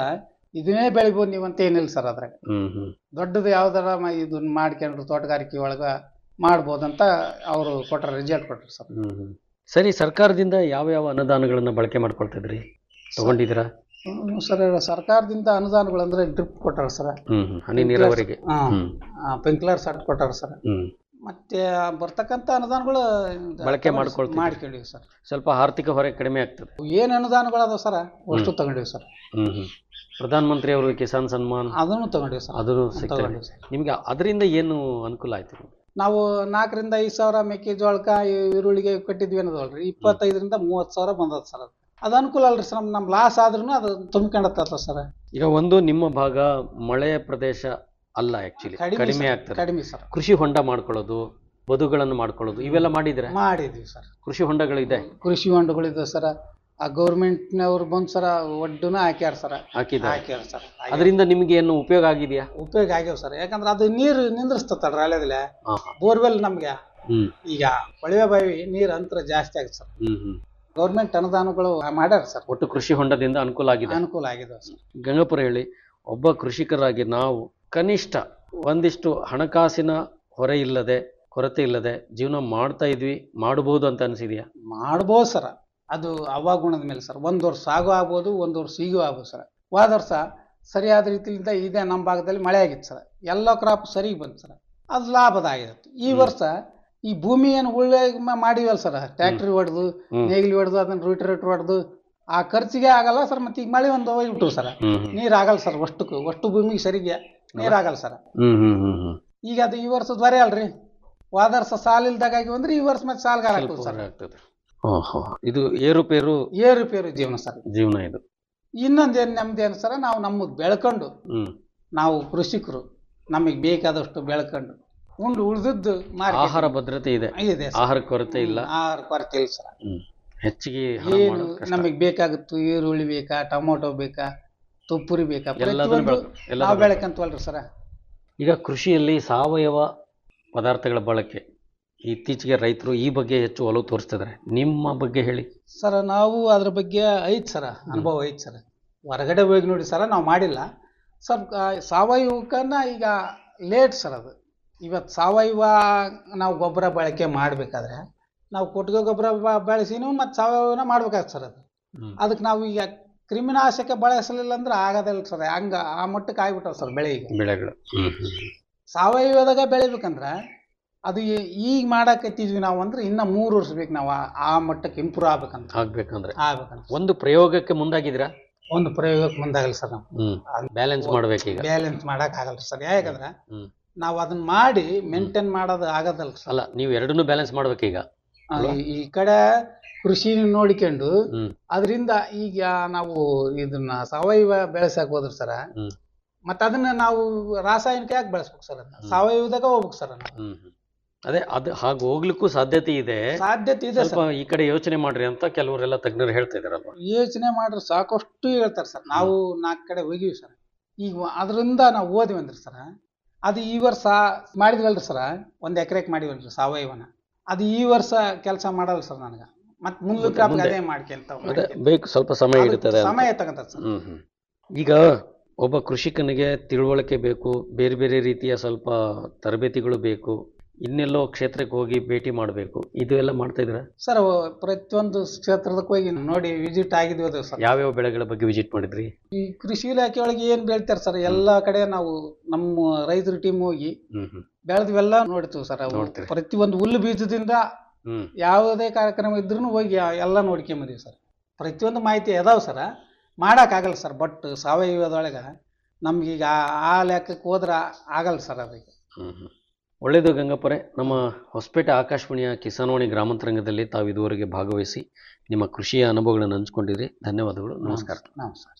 ಇದನ್ನೇ ಬೆಳಿಬೋದು ನೀವು ಅಂತ ಏನಿಲ್ಲ ಸರ್ ಅದ್ರಾಗ ಹ್ಮ್ ಹ್ಮ್ ದೊಡ್ಡದು ಯಾವ್ದಾರ ಮ- ಇದನ್ನ ಮಾಡ್ಕೊಂಡ್ರು ತೋಟಗಾರಿಕೆ ಒಳಗ ಮಾಡ್ಬೋದಂತ ಅವರು ಕೊಟ್ರ ರಿಸಲ್ಟ್ ಕೊಟ್ರು ಸರ್ ಹ್ಮ್ ಹ್ಮ್ ಸರಿ ಸರ್ಕಾರದಿಂದ ಯಾವ ಯಾವ ಅನುದಾನಗಳನ್ನ ಬಳಕೆ ಮಾಡ್ಕೊಳ್ತಿದ್ರಿ ತಗೊಂಡಿದ್ದೀರಾ ಹ್ಮ್, ಸರ್ ಸರ್ಕಾರದಿಂದ ಅನುದಾನಗಳು ಅಂದ್ರೆ ಡ್ರಿಪ್ ಕೊಟ್ಟಾರ ಸರ್ ಹ್ಮ್ ಹ್ಮ್ ಹನಿ ನೀರಾವರಿಗೆ ಹ್ಮ್ ಪಿಂಕ್ಲರ್ ಸಟ್ ಕೊಟ್ಟಾರ ಸರ್ ಹ್ಮ್ ಮತ್ತೆ ಬರ್ತಕ್ಕಂಥ ಅನುದಾನಗಳು ಬಳಕೆ ಮಾಡ್ಕೊಳ್ತೀವಿ. ಮಾಡ್ಕೊಂಡಿವಿ ಸರ್ ಸ್ವಲ್ಪ ಆರ್ಥಿಕ ಹೊರೆ ಕಡಿಮೆ ಆಗ್ತದೆ ಏನ್ ಅನುದಾನಗಳು ಅದಾವ ಸರ್ ಅಷ್ಟು ತಗೊಂಡಿವಿ ಸರ್ ಹ್ಮ್ ಹ್ಮ್ ಪ್ರಧಾನ ಮಂತ್ರಿ ಅವರು ಕಿಸಾನ್ ಸನ್ಮಾನ್ ಅದನ್ನು ತಗೊಂಡಿವಿ ಸರ್ ಅದನ್ನು ಸಿಗ್ತದೆ ತಗೊಂಡಿವಿ ಸರ್ ನಿಮ್ಗೆ ಅದರಿಂದ ಏನು ಅನುಕೂಲ ಆಯ್ತು ನಿಮ್ಗೆ? ನಾವು ನಾಲ್ಕರಿಂದ ಐದು ಸಾವಿರ ಮೆಕ್ಕೆಜೋಳಕ ಈರುಳ್ಳಿಗೆ ಕಟ್ಟಿದ್ವಿ ಅನ್ನೋದಲ್ರಿ ಇಪ್ಪತ್ತೈದರಿಂದ ಮೂವತ್ತು ಸಾವಿರ ಬಂದದ ಸರ್ ಅದು ಅದು ಅನುಕೂಲ ಅಲ್ರಿ ಸರ್ ನಮ್ ನಮ್ ಲಾಸ್ ಆದ್ರೂ ಅದು ತುಂಬ್ಕೊಂಡತ್ತ ಸರ್ ಈಗ ಒಂದು ನಿಮ್ಮ ಭಾಗ ಮಳೆಯ ಪ್ರದೇಶ ಅಲ್ಲ ಆಕ್ಚುಲಿ ಕಡಿಮೆ ಸರ್, ಆಗ್ತದೆ ಕಡಿಮೆ ಸರ್ ಕೃಷಿ ಹೊಂಡ ಮಾಡ್ಕೊಳ್ಳೋದು ಬದುಗಳನ್ನು ಮಾಡ್ಕೊಳ್ಳೋದು ಇವೆಲ್ಲ ಮಾಡಿದ್ರೆ ಮಾಡಿದ್ವಿ ಸರ್ ಕೃಷಿ ಹೊಂಡಗಳಿದೆ ಕೃಷಿ ಹೊಂಡಗಳಿದೆ ಸರ್ ಆ ಗೌರ್ಮೆಂಟ್ನವ್ರು ಬಂದ್ ಸರ ಒಡ್ಡುನ ಹಾಕ್ಯಾರ ಸರ್ ಹಾಕಿದ್ದಾರೆ ಹಾಕ್ಯಾರ ಸರ್ ಅದರಿಂದ ನಿಮ್ಗೆ ಏನು ಉಪಯೋಗ ಆಗಿದೆಯಾ ಉಪಯೋಗ ಆಗ್ಯಾವ ಸರ್ ಯಾಕಂದ್ರೆ ಅದು ನೀರು ನಿಂದ್ರಿಸ್ತಲ್ರಿ ಅಲ್ಲದಿಲ್ಲ ಹಾ ಬೋರ್ವೆಲ್ ನಮ್ಗೆ ಹ್ಮ್ ಈಗ ಕೊಳವೆ ಬಾವಿ ನೀರ್ ಅಂತರ ಜಾಸ್ತಿ ಆಗಿದೆ ಸರ್ ಹ್ಮ್ ಹ್ಮ್ ಗೌರ್ಮೆಂಟ್ ಅನುದಾನಗಳು ಮಾಡ್ಯಾರ ಸರ್ ಒಟ್ಟು ಕೃಷಿ ಹೊಂಡದಿಂದ ಅನುಕೂಲ ಆಗಿದೆ ಅನುಕೂಲ ಆಗಿದೆ ಸರ್ ಗಂಗಾಪುರ ಹೇಳಿ ಒಬ್ಬ ಕೃಷಿಕರಾಗಿ ನಾವು ಕನಿಷ್ಠ ಒಂದಿಷ್ಟು ಹಣಕಾಸಿನ ಹೊರೆ ಇಲ್ಲದೆ ಕೊರತೆ ಇಲ್ಲದೆ ಜೀವನ ಮಾಡ್ತಾ ಇದ್ವಿ ಮಾಡಬಹುದು ಅಂತ ಅನ್ಸಿದ್ಯಾ ಮಾಡ್ಬೋದು ಸರ್ ಅದು ಹವಾಗುಣದ ಮೇಲೆ ಸರ್ ಒಂದು ವರ್ಷ ಸಾಗು ಆಗ್ಬೋದು ಒಂದು ವರ್ಷ ಈಗೂ ಆಗ್ಬೋದು ಸರ್ ಹೋದ ವರ್ಷ ಸರಿಯಾದ ರೀತಿಯಿಂದ ಇದೆ ನಮ್ಮ ಭಾಗದಲ್ಲಿ ಮಳೆ ಆಗಿತ್ತು ಸರ್ ಎಲ್ಲ ಕ್ರಾಪ್ ಸರಿಗೆ ಬಂತು ಸರ್ ಅದು ಲಾಭದಾಗಿರುತ್ತೆ ಈ ವರ್ಷ ಈ ಭೂಮಿ ಏನು ಉಳ್ಳೆ ಮ- ಮಾಡಿವಲ್ಲ ಸರ್ ಟ್ಯಾಕ್ಟ್ರಿ ಹೊಡೆದು ಹ್ಮ್. ನೇಗಿಲು ಹೊಡೆದು ಅದನ್ನ ರೂಟ್ ಹೊಡೆದು ಆ ಖರ್ಚಿಗೆ ಆಗಲ್ಲ ಸರ್ ಮತ್ತೆ ಈಗ ಮಳೆ ಒಂದು ಹೋಗ್ಬಿಟ್ರು ಸರ್ ಹ್ಮ್ ಹ್ಮ್. ನೀರು ಆಗಲ್ಲ ಸರ್ ಅಷ್ಟಕ್ಕೂ ಅಷ್ಟು ಭೂಮಿಗೆ ಸರಿಗೆ ನೀರು ಆಗಲ್ಲ ಸರ್ ಹ್ಮ್ ಹ್ಮ್ ಹ್ಮ್ ಹ್ಮ್ ಈಗ ಅದು ಈ ವರ್ಷದ ವರೆ ಅಲ್ರಿ ಹೋದ ವರ್ಷ ಸಾಲ ಇಲ್ದಾಗ ಆಗಿವೆ ಅಂದ್ರೆ ಈ ವರ್ಷ ಮತ್ತೆ ಸಾಲಗಾರ ಸ್ವಲ್ಪ ಆಗ್ತದೆ ಸರ್ ಹೊರೆ ಆಗ್ತದೆ ಓಹೋ ಇದು ಏರುಪೇರು ಏರುಪೇರು ಜೀವನ ಸರ್ ಜೀವನ ಇದು ಇನ್ನೊಂದೇನು ನಮ್ದೇನು ಸರ್ ನಾವು ನಮ್ಮದು ಬೆಳ್ಕೊಂಡು ಹ್ಮ್ ನಾವು ಕೃಷಿಕರು ನಮಗೆ ಬೇಕಾದಷ್ಟು ಬೆಳ್ಕೊಂಡು ಉಂಡು ಉಳಿದದ್ದು ಆಹಾರ ಭದ್ರತೆ ಇದೆ ಇದೆ ಸರ್. ಆಹಾರ ಕೊರತೆ ಇಲ್ಲ ಆಹಾರ ಕೊರತೆ ಇಲ್ಲ ಸರ್ ಹ್ಮ್ ಹೆಚ್ಚಿಗೆ ಹಣ ಏನು ಮಾಡೋದು ಕಷ್ಟ. ನಮಗೆ ಬೇಕಾಗುತ್ತು ಈರುಳ್ಳಿ ಬೇಕಾ ಟೊಮೊಟೊ ಬೇಕಾ ತುಪ್ಪುರಿ ಬೇಕಾ ಎಲ್ಲದನ್ನು ಪ್ರತಿಯೊಂದು ಬೆಳ್ಕೊ- ಎಲ್ಲದನ್ನು ನಾವು ಬೆಳಕಂತವಲ್ರಿ ಸರ್ ಈಗ ಕೃಷಿಯಲ್ಲಿ ಸಾವಯವ ಪದಾರ್ಥಗಳ ಬಳಕೆ ಇತ್ತೀಚೆಗೆ ರೈತರು ಈ ಬಗ್ಗೆ ಹೆಚ್ಚು ಒಲವು ತೋರಿಸ್ತಿದ್ದಾರೆ ನಿಮ್ಮ ಬಗ್ಗೆ ಹೇಳಿ ಸರ್ ನಾವು ಅದ್ರ ಬಗ್ಗೆ ಐತ್ ಸರ ಅನುಭವ ಐತ್ ಸರ್ ಹೊರಗಡೆ ಹೋಗಿ ನೋಡಿ ಸರ ನಾವು ಮಾಡಿಲ್ಲ ಸ್ವಲ್ಪ ಆ, ಸಾವಯವಕ್ಕನ್ನ ಈಗ ಲೇಟ್ ಸರ್ ಅದು ಇವತ್ತು ಸಾವಯವ ನಾವು ಗೊಬ್ಬರ ಬಳಕೆ ಮಾಡಬೇಕಾದ್ರೆ ನಾವು ಕೊಟ್ಟಿಗೆ ಗೊಬ್ಬರ ಬ- ಬಳಸಿನೂ ಮತ್ತು ಸಾವಯವನ ಮಾಡ್ಬೇಕಾಗ್ತದೆ ಸರ್ ಅದು ಹ್ಮ್. ಅದಕ್ಕೆ ನಾವು ಈಗ ಕ್ರಿಮಿನಾಶಕ ಬಳಸಲಿಲ್ಲ ಅಂದ್ರೆ ಆಗೋದಿಲ್ಲ ಸರ್ ಹಂಗ ಆ ಮಟ್ಟಕ್ಕೆ ಆಗ್ಬಿಟ್ಟವ ಸರ್ ಬೆಳೆ ಈಗ ಬೆಳೆಗಳು ಹ್ಮ್ ಹ್ಮ್ ಸಾವಯವದಾಗ ಬೆಳಿಬೇಕಂದ್ರೆ ಅದು ಈ- ಈಗ ಮಾಡಕತ್ತಿದ್ವಿ ನಾವು ಅಂದ್ರೆ ಇನ್ನ ಮೂರು ವರ್ಷ ಬೇಕು ನಾವು ಆ- ಆ ಮಟ್ಟಕ್ಕೆ ಇಂಪ್ರೂವ್ ಆಗ್ಬೇಕಂತ ಆಗ್ಬೇಕಂದ್ರೆ ಆಗ್ಬೇಕಂತ ಒಂದು ಪ್ರಯೋಗಕ್ಕೆ ಮುಂದಾಗಿದ್ದೀರಾ ಒಂದು ಪ್ರಯೋಗಕ್ಕೆ ಮುಂದಾಗಲ್ಲ ಸರ್ ನಾವು ಹ್ಮ್ ಬ್ಯಾಲೆನ್ಸ್ ಮಾಡ್ಬೇಕೀಗ ಬ್ಯಾಲೆನ್ಸ್ ಮಾಡಕ್ ಆಗಲ್ಲ ಸರ್ ಯಾಕಂದ್ರೆ ಹ್ಮ್. ನಾವು ಅದನ್ನ ಮಾಡಿ ಮೇಂಟೈನ್ ಮಾಡೋದು ಆಗೋದಲ್ಲ ಸರ್ ಅಲ್ಲ ನೀವು ಎರಡನ್ನೂ ಬ್ಯಾಲೆನ್ಸ್ ಮಾಡ್ಬೇಕೀಗ ಆ, ಈ- ಈ ಕಡೆ ಕೃಷಿ ನೋಡಿಕೊಂಡು ಹ್ಮ್ ಅದರಿಂದ ಈಗ ನಾವು ಇದನ್ನ ಸಾವಯವ ಬೆಳೆಸಕ್ ಹೋದ್ರ ಸರ ಹ್ಮ್. ಮತ್ತೆ ಅದನ್ನ ನಾವು ರಾಸಾಯನಿಕ ಯಾಕೆ ಬೆಳೆಸ್ಬೇಕು ಸರ್ ಅದನ್ನ ಸಾವಯವದಾಗ ಹೋಗ್ಬೇಕು ಸರ್ ಅದನ್ನ ಹ್ಮ್ ಹ್ಮ್. ಅದೇ ಅದು ಹಾಗೆ ಹೋಗ್ಲಿಕ್ಕೂ ಸಾಧ್ಯತೆ ಇದೆ ಸಾಧ್ಯತೆ ಇದೆ ಸ್ವಲ್ಪ ಸರ್ ಈ ಕಡೆ ಯೋಚನೆ ಮಾಡ್ರಿ ಅಂತ ಕೆಲವರೆಲ್ಲ ತಜ್ಞರು ಹೇಳ್ತಾ ಇದಾರಲ್ವಾ ಯೋಚನೆ ಮಾಡ್ರೆ ಸಾಕಷ್ಟು ಹೇಳ್ತಾರೆ ಸರ್ ನಾವು ನಾಲ್ಕು ಕಡೆ ಹೋಗಿವಿ ಸರ್ ಈಗ ಅದರಿಂದ ನಾವು ಓದಿವಿ ಅಂದ್ರೆ ಸರ್ ಅದು ಈ ವರ್ಷ ಮಾಡಿದ್ವಲ್ರಿ ಸರ್ ಒಂದು ಎಕರೆಗೆ ಮಾಡಿವಲ್ರಿ ಸಾವಯವನ ಅದು ಈ ವರ್ಷ ಕೆಲಸ ಮಾಡಲ್ಲ ಸರ್ ನನಗೆ ಮತ್ತೆ ಮುಂದೆ ಕ್ರಾಪ್ ಮುಂದೆ- ಅದೇ ಮಾಡ್ಕೊಂತ ಅದೇ ಬೇಕು ಸ್ವಲ್ಪ ಸಮಯ ಹಿಡಿತದೆ ಅಂತ. ಸಮಯ ತಗಂತ ಸರ್ ಹ್ಮ್ ಹ್ಮ್ ಈಗ ಒಬ್ಬ ಕೃಷಿಕನಿಗೆ ತಿಳುವಳಿಕೆ ಬೇಕು ಬೇರೆ ಬೇರೆ ರೀತಿಯ ಸ್ವಲ್ಪ ತರಬೇತಿಗಳು ಬೇಕು ಇನ್ನೆಲ್ಲೋ ಕ್ಷೇತ್ರಕ್ಕೆ ಹೋಗಿ ಭೇಟಿ ಮಾಡಬೇಕು ಇದು ಎಲ್ಲ ಮಾಡ್ತಾ ಇದ್ರ ಸರ್ ಪ್ರತಿಯೊಂದು ಕ್ಷೇತ್ರದಕ್ಕೆ ಹೋಗಿ ನೋಡಿ ವಿಸಿಟ್ ಆಗಿದ್ವಿ ಅದು ಸರ್ ಯಾವ್ಯಾವ ಬೆಳೆಗಳ ಬಗ್ಗೆ ವಿಸಿಟ್ ಮಾಡಿದ್ರಿ ಈ ಕೃಷಿ ಇಲಾಖೆ ಒಳಗೆ ಏನ್ ಬೆಳಿತಾರೆ ಸರ್ ಎಲ್ಲಾ ಕಡೆ ನಾವು ನಮ್ಮ ರೈತರ ಟೀಮ್ ಹೋಗಿ ಹ್ಮ್ ಹ್ಮ್ ಬೆಳೆದ್ವೆಲ್ಲ ನೋಡ್ತೀವಿ ಸರ್ ಅವು ನೋಡ್ತೀರಿ. ಪ್ರತಿಯೊಂದು ಹುಲ್ಲು ಬೀಜದಿಂದ ಹ್ಮ್ ಯಾವುದೇ ಕಾರ್ಯಕ್ರಮ ಇದ್ರೂ ಹೋಗಿ ಆ- ಎಲ್ಲ ನೋಡ್ಕೊಂಬದೀವಿ ಸರ್ ಪ್ರತಿಯೊಂದು ಮಾಹಿತಿ ಅದಾವ ಸರ್ ಮಾಡೋಕ್ಕಾಗಲ್ಲ ಸರ್ ಬಟ್ ಸಾವಯವದೊಳಗೆ ನಮ್ಗೀಗ ಆ- ಆ ಲೆಕ್ಕಕ್ಕೆ ಹೋದ್ರೆ ಆಗಲ್ಲ ಸರ್ ಅದಕ್ಕೆ ಹ್ಮ್ ಹ್ಮ್. ಒಳ್ಳೆಯದು ಗಂಗಪ್ಪರೆ ನಮ್ಮ ಹೊಸಪೇಟೆ ಆಕಾಶವಾಣಿಯ ಕಿಸಾನ್ವಾಣಿ ಗ್ರಾಮಾಂತರಂಗದಲ್ಲಿ ತಾವು ಇದುವರೆಗೆ ಭಾಗವಹಿಸಿ ನಿಮ್ಮ ಕೃಷಿಯ ಅನುಭವಗಳನ್ನು ಹಂಚ್ಕೊಂಡಿದ್ರಿ ಧನ್ಯವಾದಗಳು ನಮಸ್ಕಾರ ನಮಸ್ಕಾರ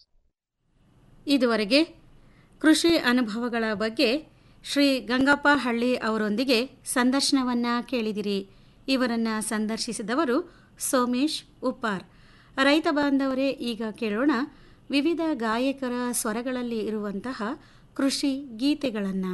ಇದುವರೆಗೆ ಕೃಷಿ ಅನುಭವಗಳ ಬಗ್ಗೆ ಶ್ರೀ ಗಂಗಪ್ಪ ಹಳ್ಳಿ ಅವರೊಂದಿಗೆ ಸಂದರ್ಶನವನ್ನ ಕೇಳಿದಿರಿ ಇವರನ್ನ ಸಂದರ್ಶಿಸಿದವರು ಸೋಮೇಶ್ ಉಪ್ಪಾರ್ ರೈತ ಬಾಂಧವರೇ ಈಗ ಕೇಳೋಣ ವಿವಿಧ ಗಾಯಕರ ಸ್ವರಗಳಲ್ಲಿ ಇರುವಂತಹ ಕೃಷಿ ಗೀತೆಗಳನ್ನು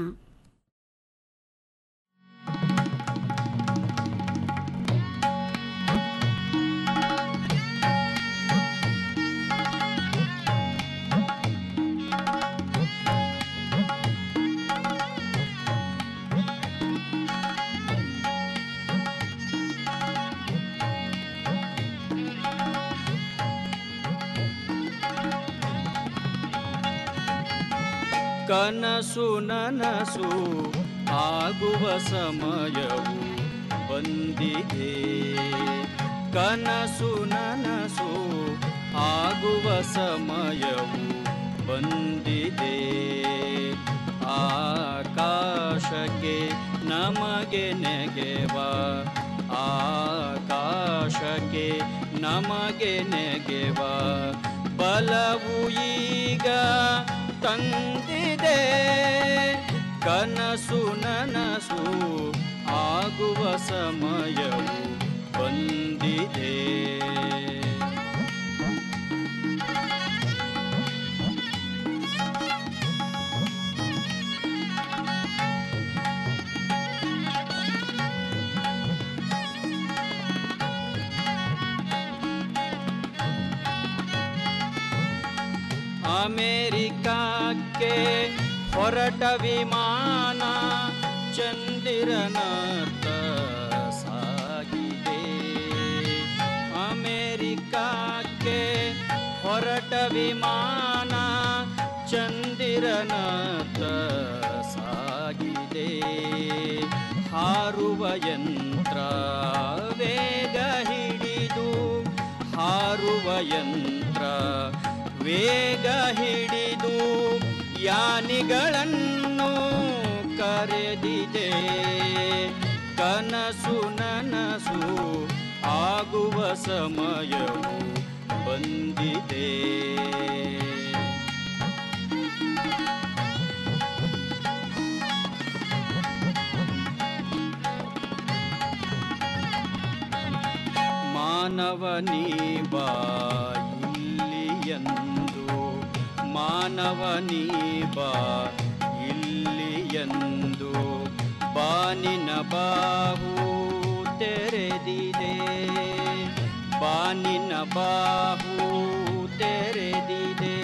ಕನಸು ನನಸು ಆಗುವ ಸಮಯವು ಬಂದಿದೆ ಕನಸು ನನಸು ಆಗುವ ಸಮಯವು ಬಂದಿದೆ ಆಕಾಶಕ್ಕೆ ನಮಗೆ ನೆಗೆವ ಆಕಾಶಕ್ಕೆ ನಮಗೆ ನೆಗೆವ ಬಲವು ಈಗ ತಂದಿದೆ ಕನಸು ನನಸು ಆಗುವ ಸಮಯವು ಬಂದಿದೆ ಅಮೇರಿಕಕ್ಕೆ ಹೊರಟ ವಿಮಾನ ಚಂದಿರನತ್ತ ಸಾಗಿದೆ ಅಮೇರಿಕಕ್ಕೆ ಹೊರಟ ವಿಮಾನ ಚಂದಿರನತ್ತ ಸಾಗಿದೆ ಹಾರುವ ಯಂತ್ರ ವೇಗ ಹಿಡಿದು ಹಾರುವ ಯಂತ್ರ ವೇಗ ಹಿಡಿದು ಯಾನಿಗಳನ್ನು ಕರೆದಿದೆ ಕನಸು ನನಸು ಆಗುವ ಸಮಯವು ಬಂದಿದೆ ಮಾನವನೀ ಬಾ ಇಲ್ಲಿಯಂದು ಮಾನವನೀ ಬಾ ಇಲ್ಲಿಯಂದು ಬಾನಿನ ಬಾಹು ತೆರೆದಿದೆ ಬಾನಿನ ಬಾಹು ತೆರೆದಿದೆ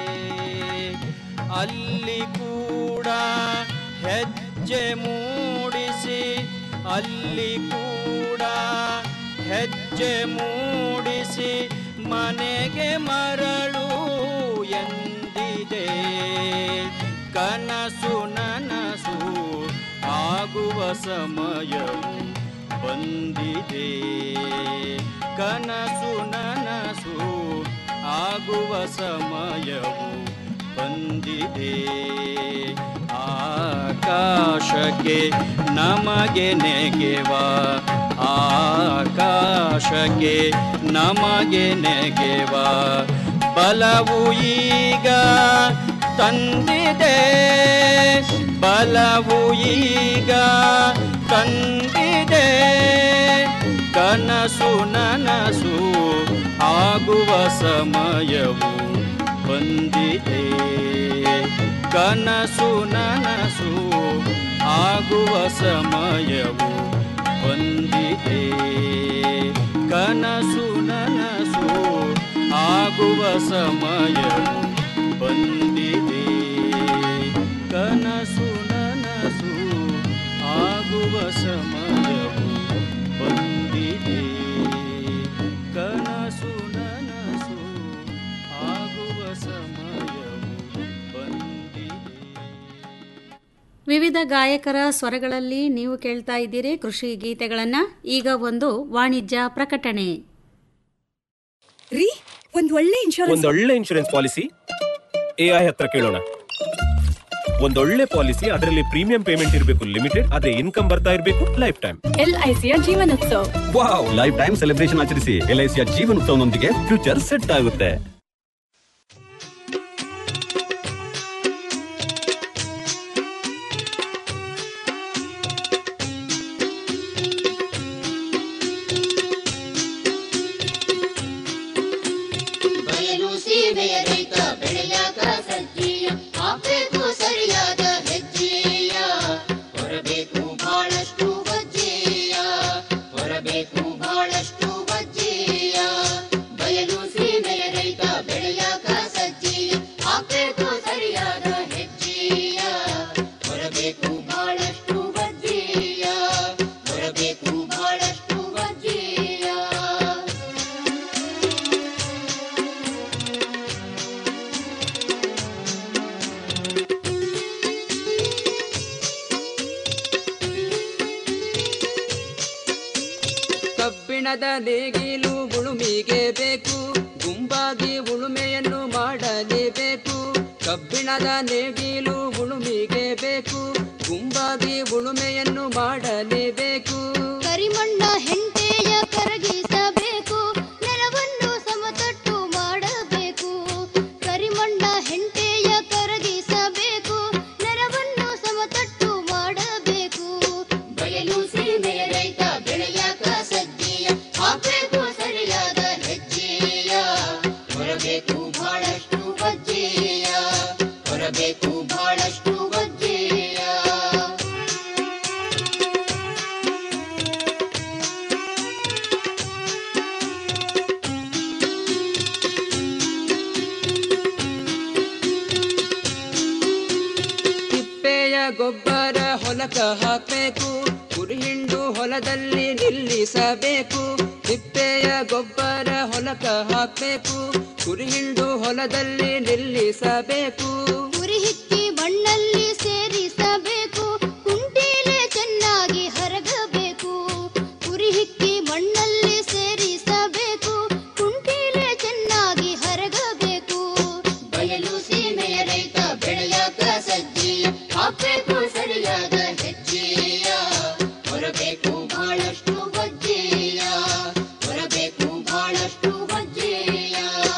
ಅಲ್ಲಿ ಕೂಡ ಹೆಜ್ಜೆ ಮೂಡಿಸಿ ಅಲ್ಲಿ ಕೂಡ ಹೆಜ್ಜೆ ಮೂಡಿಸಿ ಮನೆಗೆ ಮರಳು ಎಂದಿದೆ ಕನಸು ನನಸು ಆಗುವ ಸಮಯವು ಬಂದಿದೆ ಕನಸು ನನಸು ಆಗುವ ಸಮಯವು ಬಂದಿದೆ ಆಕಾಶಕ್ಕೆ ನಮಗೆ ನೆಗೆವ ಆಕಾಶಕ್ಕೆ ನಮಗೆ ನೆಗೆವ ಬಲವು ಈಗ ತಂದಿದೆ ಬಲವು ಈಗ ತಂದಿದೆ ಕನಸು ನನಸು ಆಗುವ ಸಮಯವು ಬಂದಿದೆ ಕನಸು ನನಸು ಆಗುವ ಸಮಯವು ಬಂದಿದೆ ಕನಸು ನನಸು ಆಗುವ ಸಮಯವು ಬಂದಿದೆ ಕನಸು ನನಸು ಆಗುವ ಸಮಯವು ಬಂದಿದೆ ಕನಸು ನನಸು ಆಗುವ ಸಮಯವು ಬಂದಿದೆ ವಿವಿಧ ಗಾಯಕರ ಸ್ವರಗಳಲ್ಲಿ ನೀವು ಕೇಳ್ತಾ ಇದ್ದೀರಿ ಕೃಷಿ ಗೀತೆಗಳನ್ನ ಈಗ ಒಂದು ವಾಣಿಜ್ಯ ಪ್ರಕಟಣೆ ರೀ ಒಂದ್ ಒಳ್ಳೆ ಇನ್ಶೂರೆನ್ಸ್ ಒಂದೊಳ್ಳೆ ಇನ್ಶೂರೆನ್ಸ್ ಪಾಲಿಸಿ ಎಐ ಹತ್ರ ಕೇಳೋಣ ಒಂದೊಳ್ಳೆ ಪಾಲಿಸಿ ಅದರಲ್ಲಿ ಪ್ರೀಮಿಯಂ ಪೇಮೆಂಟ್ ಇರಬೇಕು ಲಿಮಿಟೆಡ್ ಅದೇ ಇನ್ಕಮ್ ಬರ್ತಾ ಇರಬೇಕು ಲೈಫ್ ಟೈಮ್ ಎಲ್ ಐ ಸಿಯ Jeevanotsava wow life time celebration ಆಚರಿಸಿ ಎಲ್ ಐ ಸಿಯ ಜೀವನೋತ್ಸವನೊಂದಿಗೆ ಫ್ಯೂಚರ್ ಸೆಟ್ ಆಗುತ್ತೆ ಬಯಲು ಸೀಮೆಯ ರೈತ ಬೆಳೆಯಾಕ ಸಜ್ಜೀಯ ಹಾಕ್ಬೇಕು ಸರಿಯಾದ ಹೆಜ್ಜೆಯ ಹೊರಬೇಕು ಬಹಳಷ್ಟು ಬಜ್ಜೆಯ ಹೊರಬೇಕು ಬಹಳಷ್ಟು ಬಜ್ಜೆಯ ಬಯಲು ಸೀಮೆಯ ರೈತ ಬೆಳೆಯಾಕ ಸಜ್ಜೀಯ ಹಾಕ್ಬೇಕು ಸರಿಯಾದ ಹೆಜ್ಜೆಯ ಹೊರಬೇಕು ಬಹಳಷ್ಟು ಬಜ್ಜೆಯ ಹೊರಬೇಕು ಬಹಳಷ್ಟು ಬಜ್ಜೆಯ ಕಬ್ಬಿಣದ ನೇಗಿಲು ಉಳುಮಿಗೆ ಬೇಕು ಗುಂಪಾಗಿ ಉಳುಮೆಯನ್ನು ಮಾಡಲೇಬೇಕು ಕಬ್ಬಿಣದ ನೇಗಿಲು ಉಳುಮಿಗೆ ಬೇಕು ಗುಂಪಾಗಿ ಉಳುಮೆಯನ್ನು ಮಾಡಲೇಬೇಕು ಕರಿಮಣ್ಣ ಹೆಂಟೆಯ ಕರಗಿಸಬೇಕು ನೆಲವನ್ನು ಸಮತಟ್ಟು ಮಾಡಬೇಕು ಕರಿಮಣ್ಣ ಹೆಂಟೆಯ ಕರಗಿಸಬೇಕು ನೆಲವನ್ನು ಸಮತಟ್ಟು ಮಾಡಬೇಕು ಬಯಲು ಸೀಮೆಯ ರೈತ ಬೆಳೆಯಾಕ ಸಜ್ಜಿಯ ಹಾಕಬೇಕು ಸರಿಯಾದ ಹೆಜ್ಜೆಯ ಹೊರಬೇಕು ಬಹಳಷ್ಟು ಬಜ್ಜೆಯ ಹೊರಬೇಕು ಬಹಳಷ್ಟು ಬಜ್ಜೆಯ ತಿಪ್ಪೆಯ ಗೊಬ್ಬರ ಹೊಲಕ ಹಾಕಬೇಕು ಕುರಿಹಿಂಡು ಹೊಲದಲ್ಲಿ ನಿಲ್ಲಿಸಬೇಕು ತಿಪ್ಪೆಯ ಗೊಬ್ಬರ ಹೊಲಕ ಹಾಕಬೇಕು ಕುರಿಹಿಂಡು ಹೊಲದಲ್ಲಿ ನಿಲ್ಲಿಸಬೇಕು ಉರಿ ಹಿಕ್ಕಿ ಮಣ್ಣಲ್ಲಿ ಸೇರಿಸಬೇಕು ಕುಂಟೀಲೆ ಚೆನ್ನಾಗಿ ಹರಗಬೇಕು ಉರಿ ಹಿಕ್ಕಿ ಮಣ್ಣಲ್ಲಿ ಸೇರಿಸಬೇಕು ಕುಂಟೀಲೆ ಚೆನ್ನಾಗಿ ಹರಗಬೇಕು ಬಯಲು ಸೀಮೆಯ ರೈತ ಬೆಳೆಯಾಕ ಸಜ್ಜಿಯ ಹಾಕಬೇಕು ಸರಿಯಾದ ಹೆಜ್ಜೆಯ ಹೊರಬೇಕು ಬಹಳಷ್ಟು ಬಜ್ಜೆಯ ಹೊರಬೇಕು ಬಹಳಷ್ಟು ಬಜ್ಜೆಯ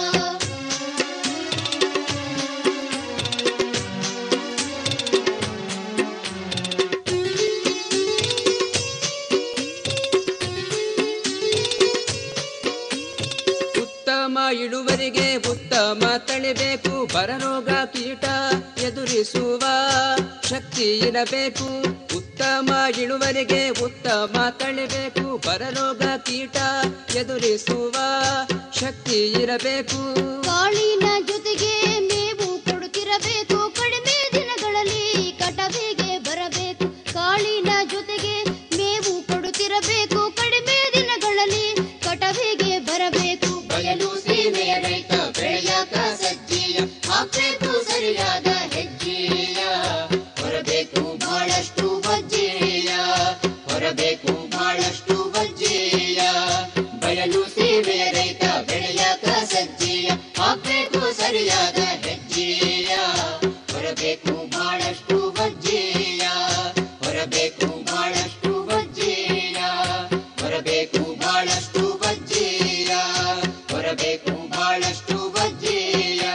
ಉತ್ತಮ ಇಳುವರಿಗೆ ಉತ್ತಮ ತಳಿಬೇಕು ಬರರೋಗ ಕೀಟ ಎದುರಿಸುವ ಶಕ್ತಿ ಇರಬೇಕು ಉತ್ತಮ ಇಳುವರಿಗೆ ಉತ್ತಮ ತಳಿಬೇಕು ಬರರೋಗ ಕೀಟ ಎದುರಿಸುವ ಶಕ್ತಿ ಇರಬೇಕು ಕಾಳಿನ ಜೊತೆಗೆ ಮೇವು ಕೊಡುತ್ತಿರಬೇಕು ಕಡಿಮೆ ದಿನಗಳಲ್ಲಿ ಕಟವಿಗೆ ಬರಬೇಕು ಕಾಳಿನ ಜೊತೆಗೆ ಮೇವು ಕೊಡುತ್ತಿರಬೇಕು ಕಡಿಮೆ ದಿನಗಳಲ್ಲಿ ಕಟವಿಗೆ ಬರಬೇಕು ಬಯಲು ಸೀಮೆಯ ರೈತ ಬೆಳೆಯಾಕ ಸಜ್ಜಿಯ ಹಾಕಬೇಕು ಸರಿಯಾದ ಹೆಜ್ಜೆಯ ಹೊರಬೇಕು ಬಹಳಷ್ಟು ಬಜ್ಜೆಯ ಹೊರಬೇಕು ಬಹಳಷ್ಟು ಬಜ್ಜೆಯ ಬಯಲು ಸೀಮೆಯ ರೈತ ಬೆಳೆಯಾಕ ಸಜ್ಜಿಯ ಹಾಕಬೇಕು ಸರಿಯಾದ ಹೆಜ್ಜೆಯ ಹೊರಬೇಕು ಬಹಳಷ್ಟು ಬಜ್ಜೆಯ ಹೊರಬೇಕು ಬಹಳಷ್ಟು ಬಜ್ಜೆಯ ಹೊರಬೇಕು ಬಹಳಷ್ಟು ಬಜ್ಜೆಯ ಹೊರಬೇಕು ಬಹಳಷ್ಟು ಬಜ್ಜೆಯ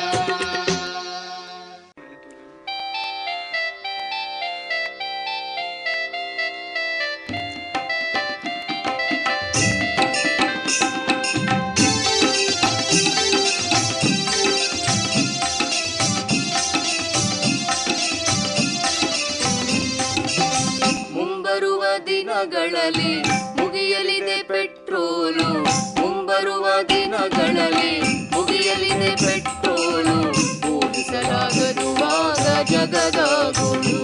ಮುಂಬರುವ ದಿನಗಳಲ್ಲಿ ಮುಗಿಯಲಿದೆ ಪೆಟ್ರೋಲು ಮುಂಬರುವ ದಿನಗಳಲ್ಲಿ ಮುಗಿಯಲಿದೆ ಪೆಟ್ರೋಲು ಊಹಿಸಲಾಗದುವಾಗ ಜಗದ ಗೋಳು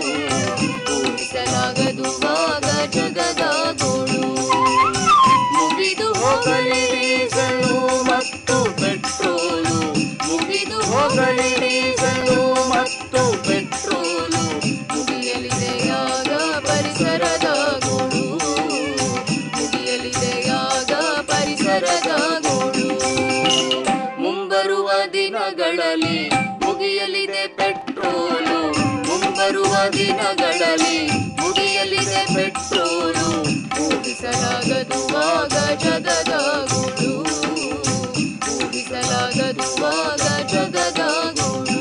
ಊಹಿಸಲಾಗದುವಾಗ ಜಗದ ಗೋಳು ಮುಗಿದು ಹೋಗಲಿ ಡೀಸಲು ಮತ್ತು ಪೆಟ್ರೋಲು ಮುಗಿದು ಹೋಗಲಿ ಡೀಸಲು ಮತ್ತು ಪೆಟ್ರೋಲು ಮುಗಿಯಲಿದೆಯಾಗ ಪರಿಸರದ ಗೋಳು ಮುಗಿಯಲಿದೆಯಾಗ ಪರಿಸರದ ಗೋಳು ಮುಂಬರುವ ದಿನಗಳಲ್ಲಿ ಮುಗಿಯಲಿದೆ ಪೆಟ್ರೋಲು ಮುಂಬರುವ ದಿನಗಳಲ್ಲಿ ಮುಗಿಯಲಿದೆ ಪೆಟ್ರೋಲು ಊಹಿಸಲಾಗದುವಾಗ ಜಗದ ಗೋಳು ಊಹಿಸಲಾಗದುವಾಗ ಜಗದ ಗೋಳು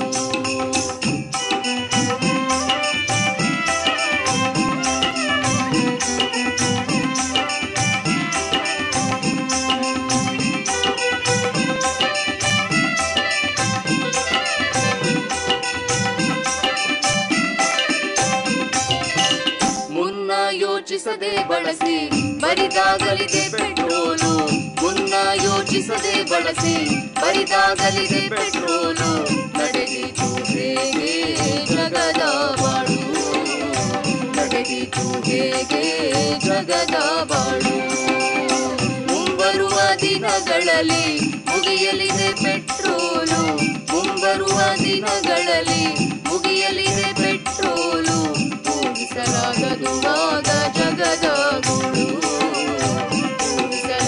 ಮುನ್ನ ಯೋಚಿಸದೆ ಬಳಸಿ ಬರಿದಾಗಲಿದೆ ಪೆಟ್ರೋಲು ಮುನ್ನ ಯೋಚಿಸದೆ ಬಳಸಿ ಬರಿದಾಗಲಿದೆ ಪೆಟ್ರೋಲು ನಡೆದಿತು ಹೇಗೆ ಜಗದ ಬಾಳು ನಡೆದಿತು ಹೇಗೆ ಜಗದ ಬಾಳು ಮುಂಬರುವ ದಿನಗಳಲ್ಲಿ ಮುಗಿಯಲಿದೆ ಪೆಟ್ರೋಲು ಮುಂಬರುವ ದಿನಗಳಲ್ಲಿ ಮುಗಿಯಲಿದೆ ಪೆಟ್ರೋಲು ಊಹಿಸಲಾಗದುವಾಗ ಜಗದ ಗೋಳು ಊಹಿಸಲಾಗದುವಾಗ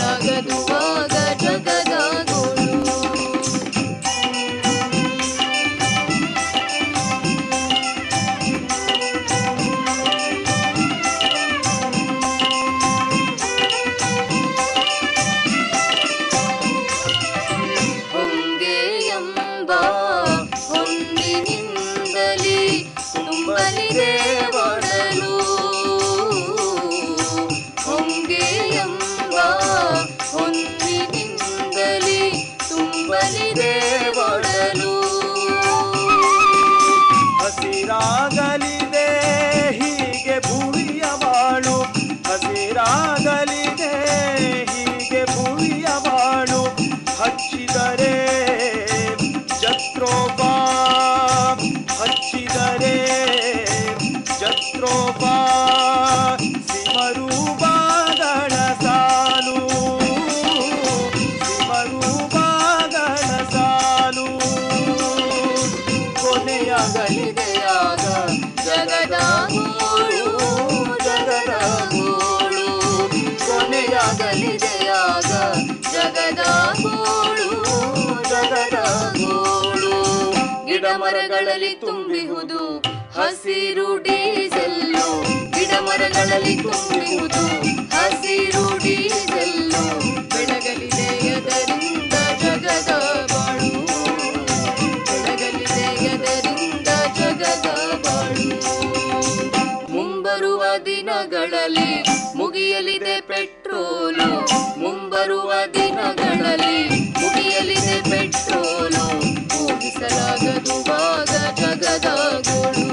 ಮರಗಳಲ್ಲಿ ತುಂಬಿಹುದು ಹಸಿರು ಡೀಸೆಲ್ಲು ಗಿಡ ಮರಗಳಲ್ಲಿ ತುಂಬಿಹುದು ಹಸಿರು ಡೀಸೆಲ್ಲು ಬೆಳಗಲಿದೆ ಅದರಿಂದ ಜಗದ ಬಾಳು ಬೆಳಗಲಿದೆ ಅದರಿಂದ ಜಗದ ಬಾಳು ಮುಂಬರುವ ದಿನಗಳಲ್ಲಿ ಮುಗಿಯಲಿದೆ ಪೆಟ್ರೋಲು ಮುಂಬರುವ ದಿನಗಳಲ್ಲಿ ಮುಗಿಯಲಿದೆ ಪೆಟ್ರೋಲು ಊಹಿಸಲಾಗದುವಾಗ ಜಗದ ಗೋಳು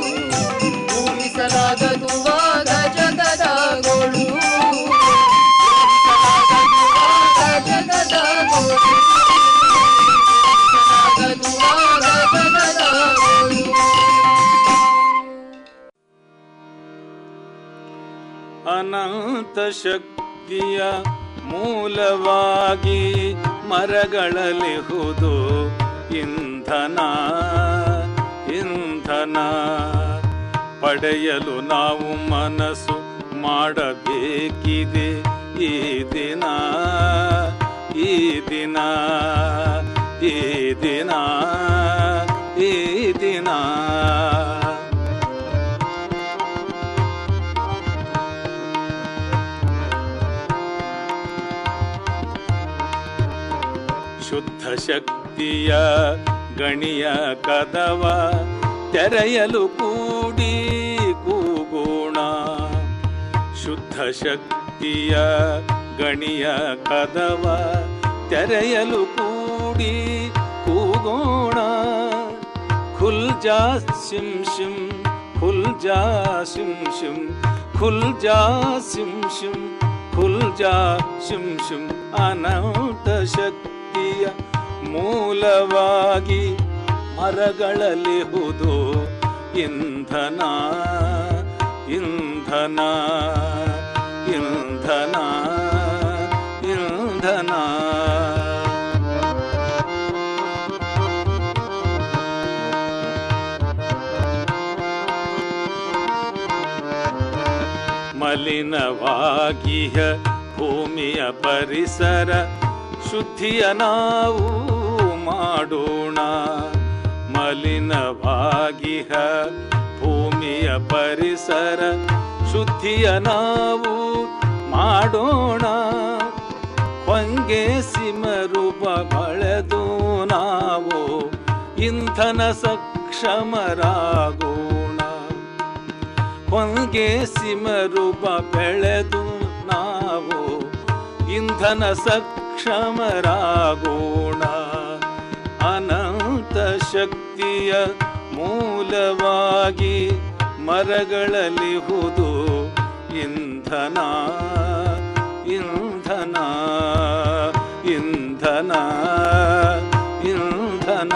ಊಹಿಸಲಾಗದುವಾಗ ಜಗದ ಗೋಳು ಊಹಿಸಲಾಗದುವಾಗ ಜಗದ ಗೋಳು ಊಹಿಸಲಾಗದುವಾಗ ಜಗದ ಗೋಳು ಅನಂತ ಶಕ್ತಿಯ ಮೂಲವಾಗಿ ಮರಗಳಲಿಹುದು ಇಂಧನ ಇಂಧನ ಪಡೆಯಲು ನಾವು ಮನಸ್ಸು ಮಾಡಬೇಕಿದೆ ಈ ದಿನ ಈ ದಿನ ಈ ದಿನ ಈ ದಿನ ಶುದ್ಧ ಶಕ್ತಿಯ ಗಣಿಯ ಕದವ ತೆರೆಯಲು ಕೂಡಿ ಕೂಗೋಣ ಶುದ್ಧ ಶಕ್ತಿಯ ಗಣಿಯ ಕದವ ತೆರೆಯಲು ಕೂಡಿ ಕೂಗೋಣ ಖುಲ್ ಜಾ ಸಿಂ ಶಿಂ ಖುಲ್ ಜಾ ಸಿಂ ಶಿಂ ಖುಲ್ ಜಾ ಸಿಂ ಶಿಂ ಖುಲ್ ಜಾ ಶಿಂ ಶಿಂ ಅನಂತ ಶಕ್ತಿಯ ಮೂಲವಾಗಿ ಮರಗಳಲಿಹುದು ಇಂಧನ ಇಂಧನ ಇಂಧನ ಇಂಧನ ಮಲಿನವಾಗಿಹ ಭೂಮಿಯ ಪರಿಸರ ಶುದ್ಧಿಯ ನಾವು ಮಾಡೋಣ ಮಲಿನವಾಗಿಹ ಭೂಮಿಯ ಪರಿಸರ ಶುದ್ಧಿಯ ನಾವು ಮಾಡೋಣ ಹೊಂಗೆ ಸಿಮರೂಪ ಬಳೆದು ನಾವು ಇಂಧನ ಸಕ್ಷಮರಾಗೋಣ ಹೊಂಗೆ ಸಿಮರೂಪ ಬೆಳೆದು ನಾವು ಇಂಧನ ಸಕ್ಷಮರಾಗೋಣ ಅನಂತ ಶಕ್ತಿಯ ಮೂಲವಾಗಿ ಮರಗಳಲಿಹುದು ಇಂಧನ ಇಂಧನ ಇಂಧನ ಇಂಧನ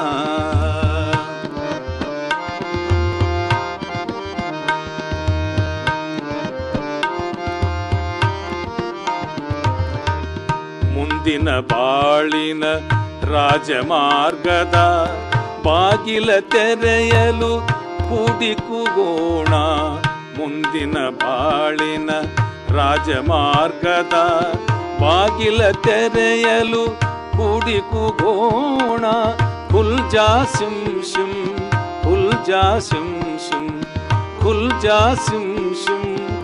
ಮುಂದಿನ ಬಾಳಿನ ರಾಜಮಾರ್ಗದ ಬಾಗಿಲ ತೆರೆಯಲು ಕೂಡಿ ಕೂಗೋಣ ಮುಂದಿನ ಬಾಳಿನ ರಾಜಮಾರ್ಗದ ಬಾಗಿಲ ತೆರೆಯಲು ಕೂಡಿ ಕೂಗೋಣ ಖುಲ್ ಜಾ ಸಿಂ ಶಿಂ ಖುಲ್ ಜಾ ಸಿಂ ಶಿಂ ಖುಲ್ ಜಾ ಸಿಂ ಶಿಂ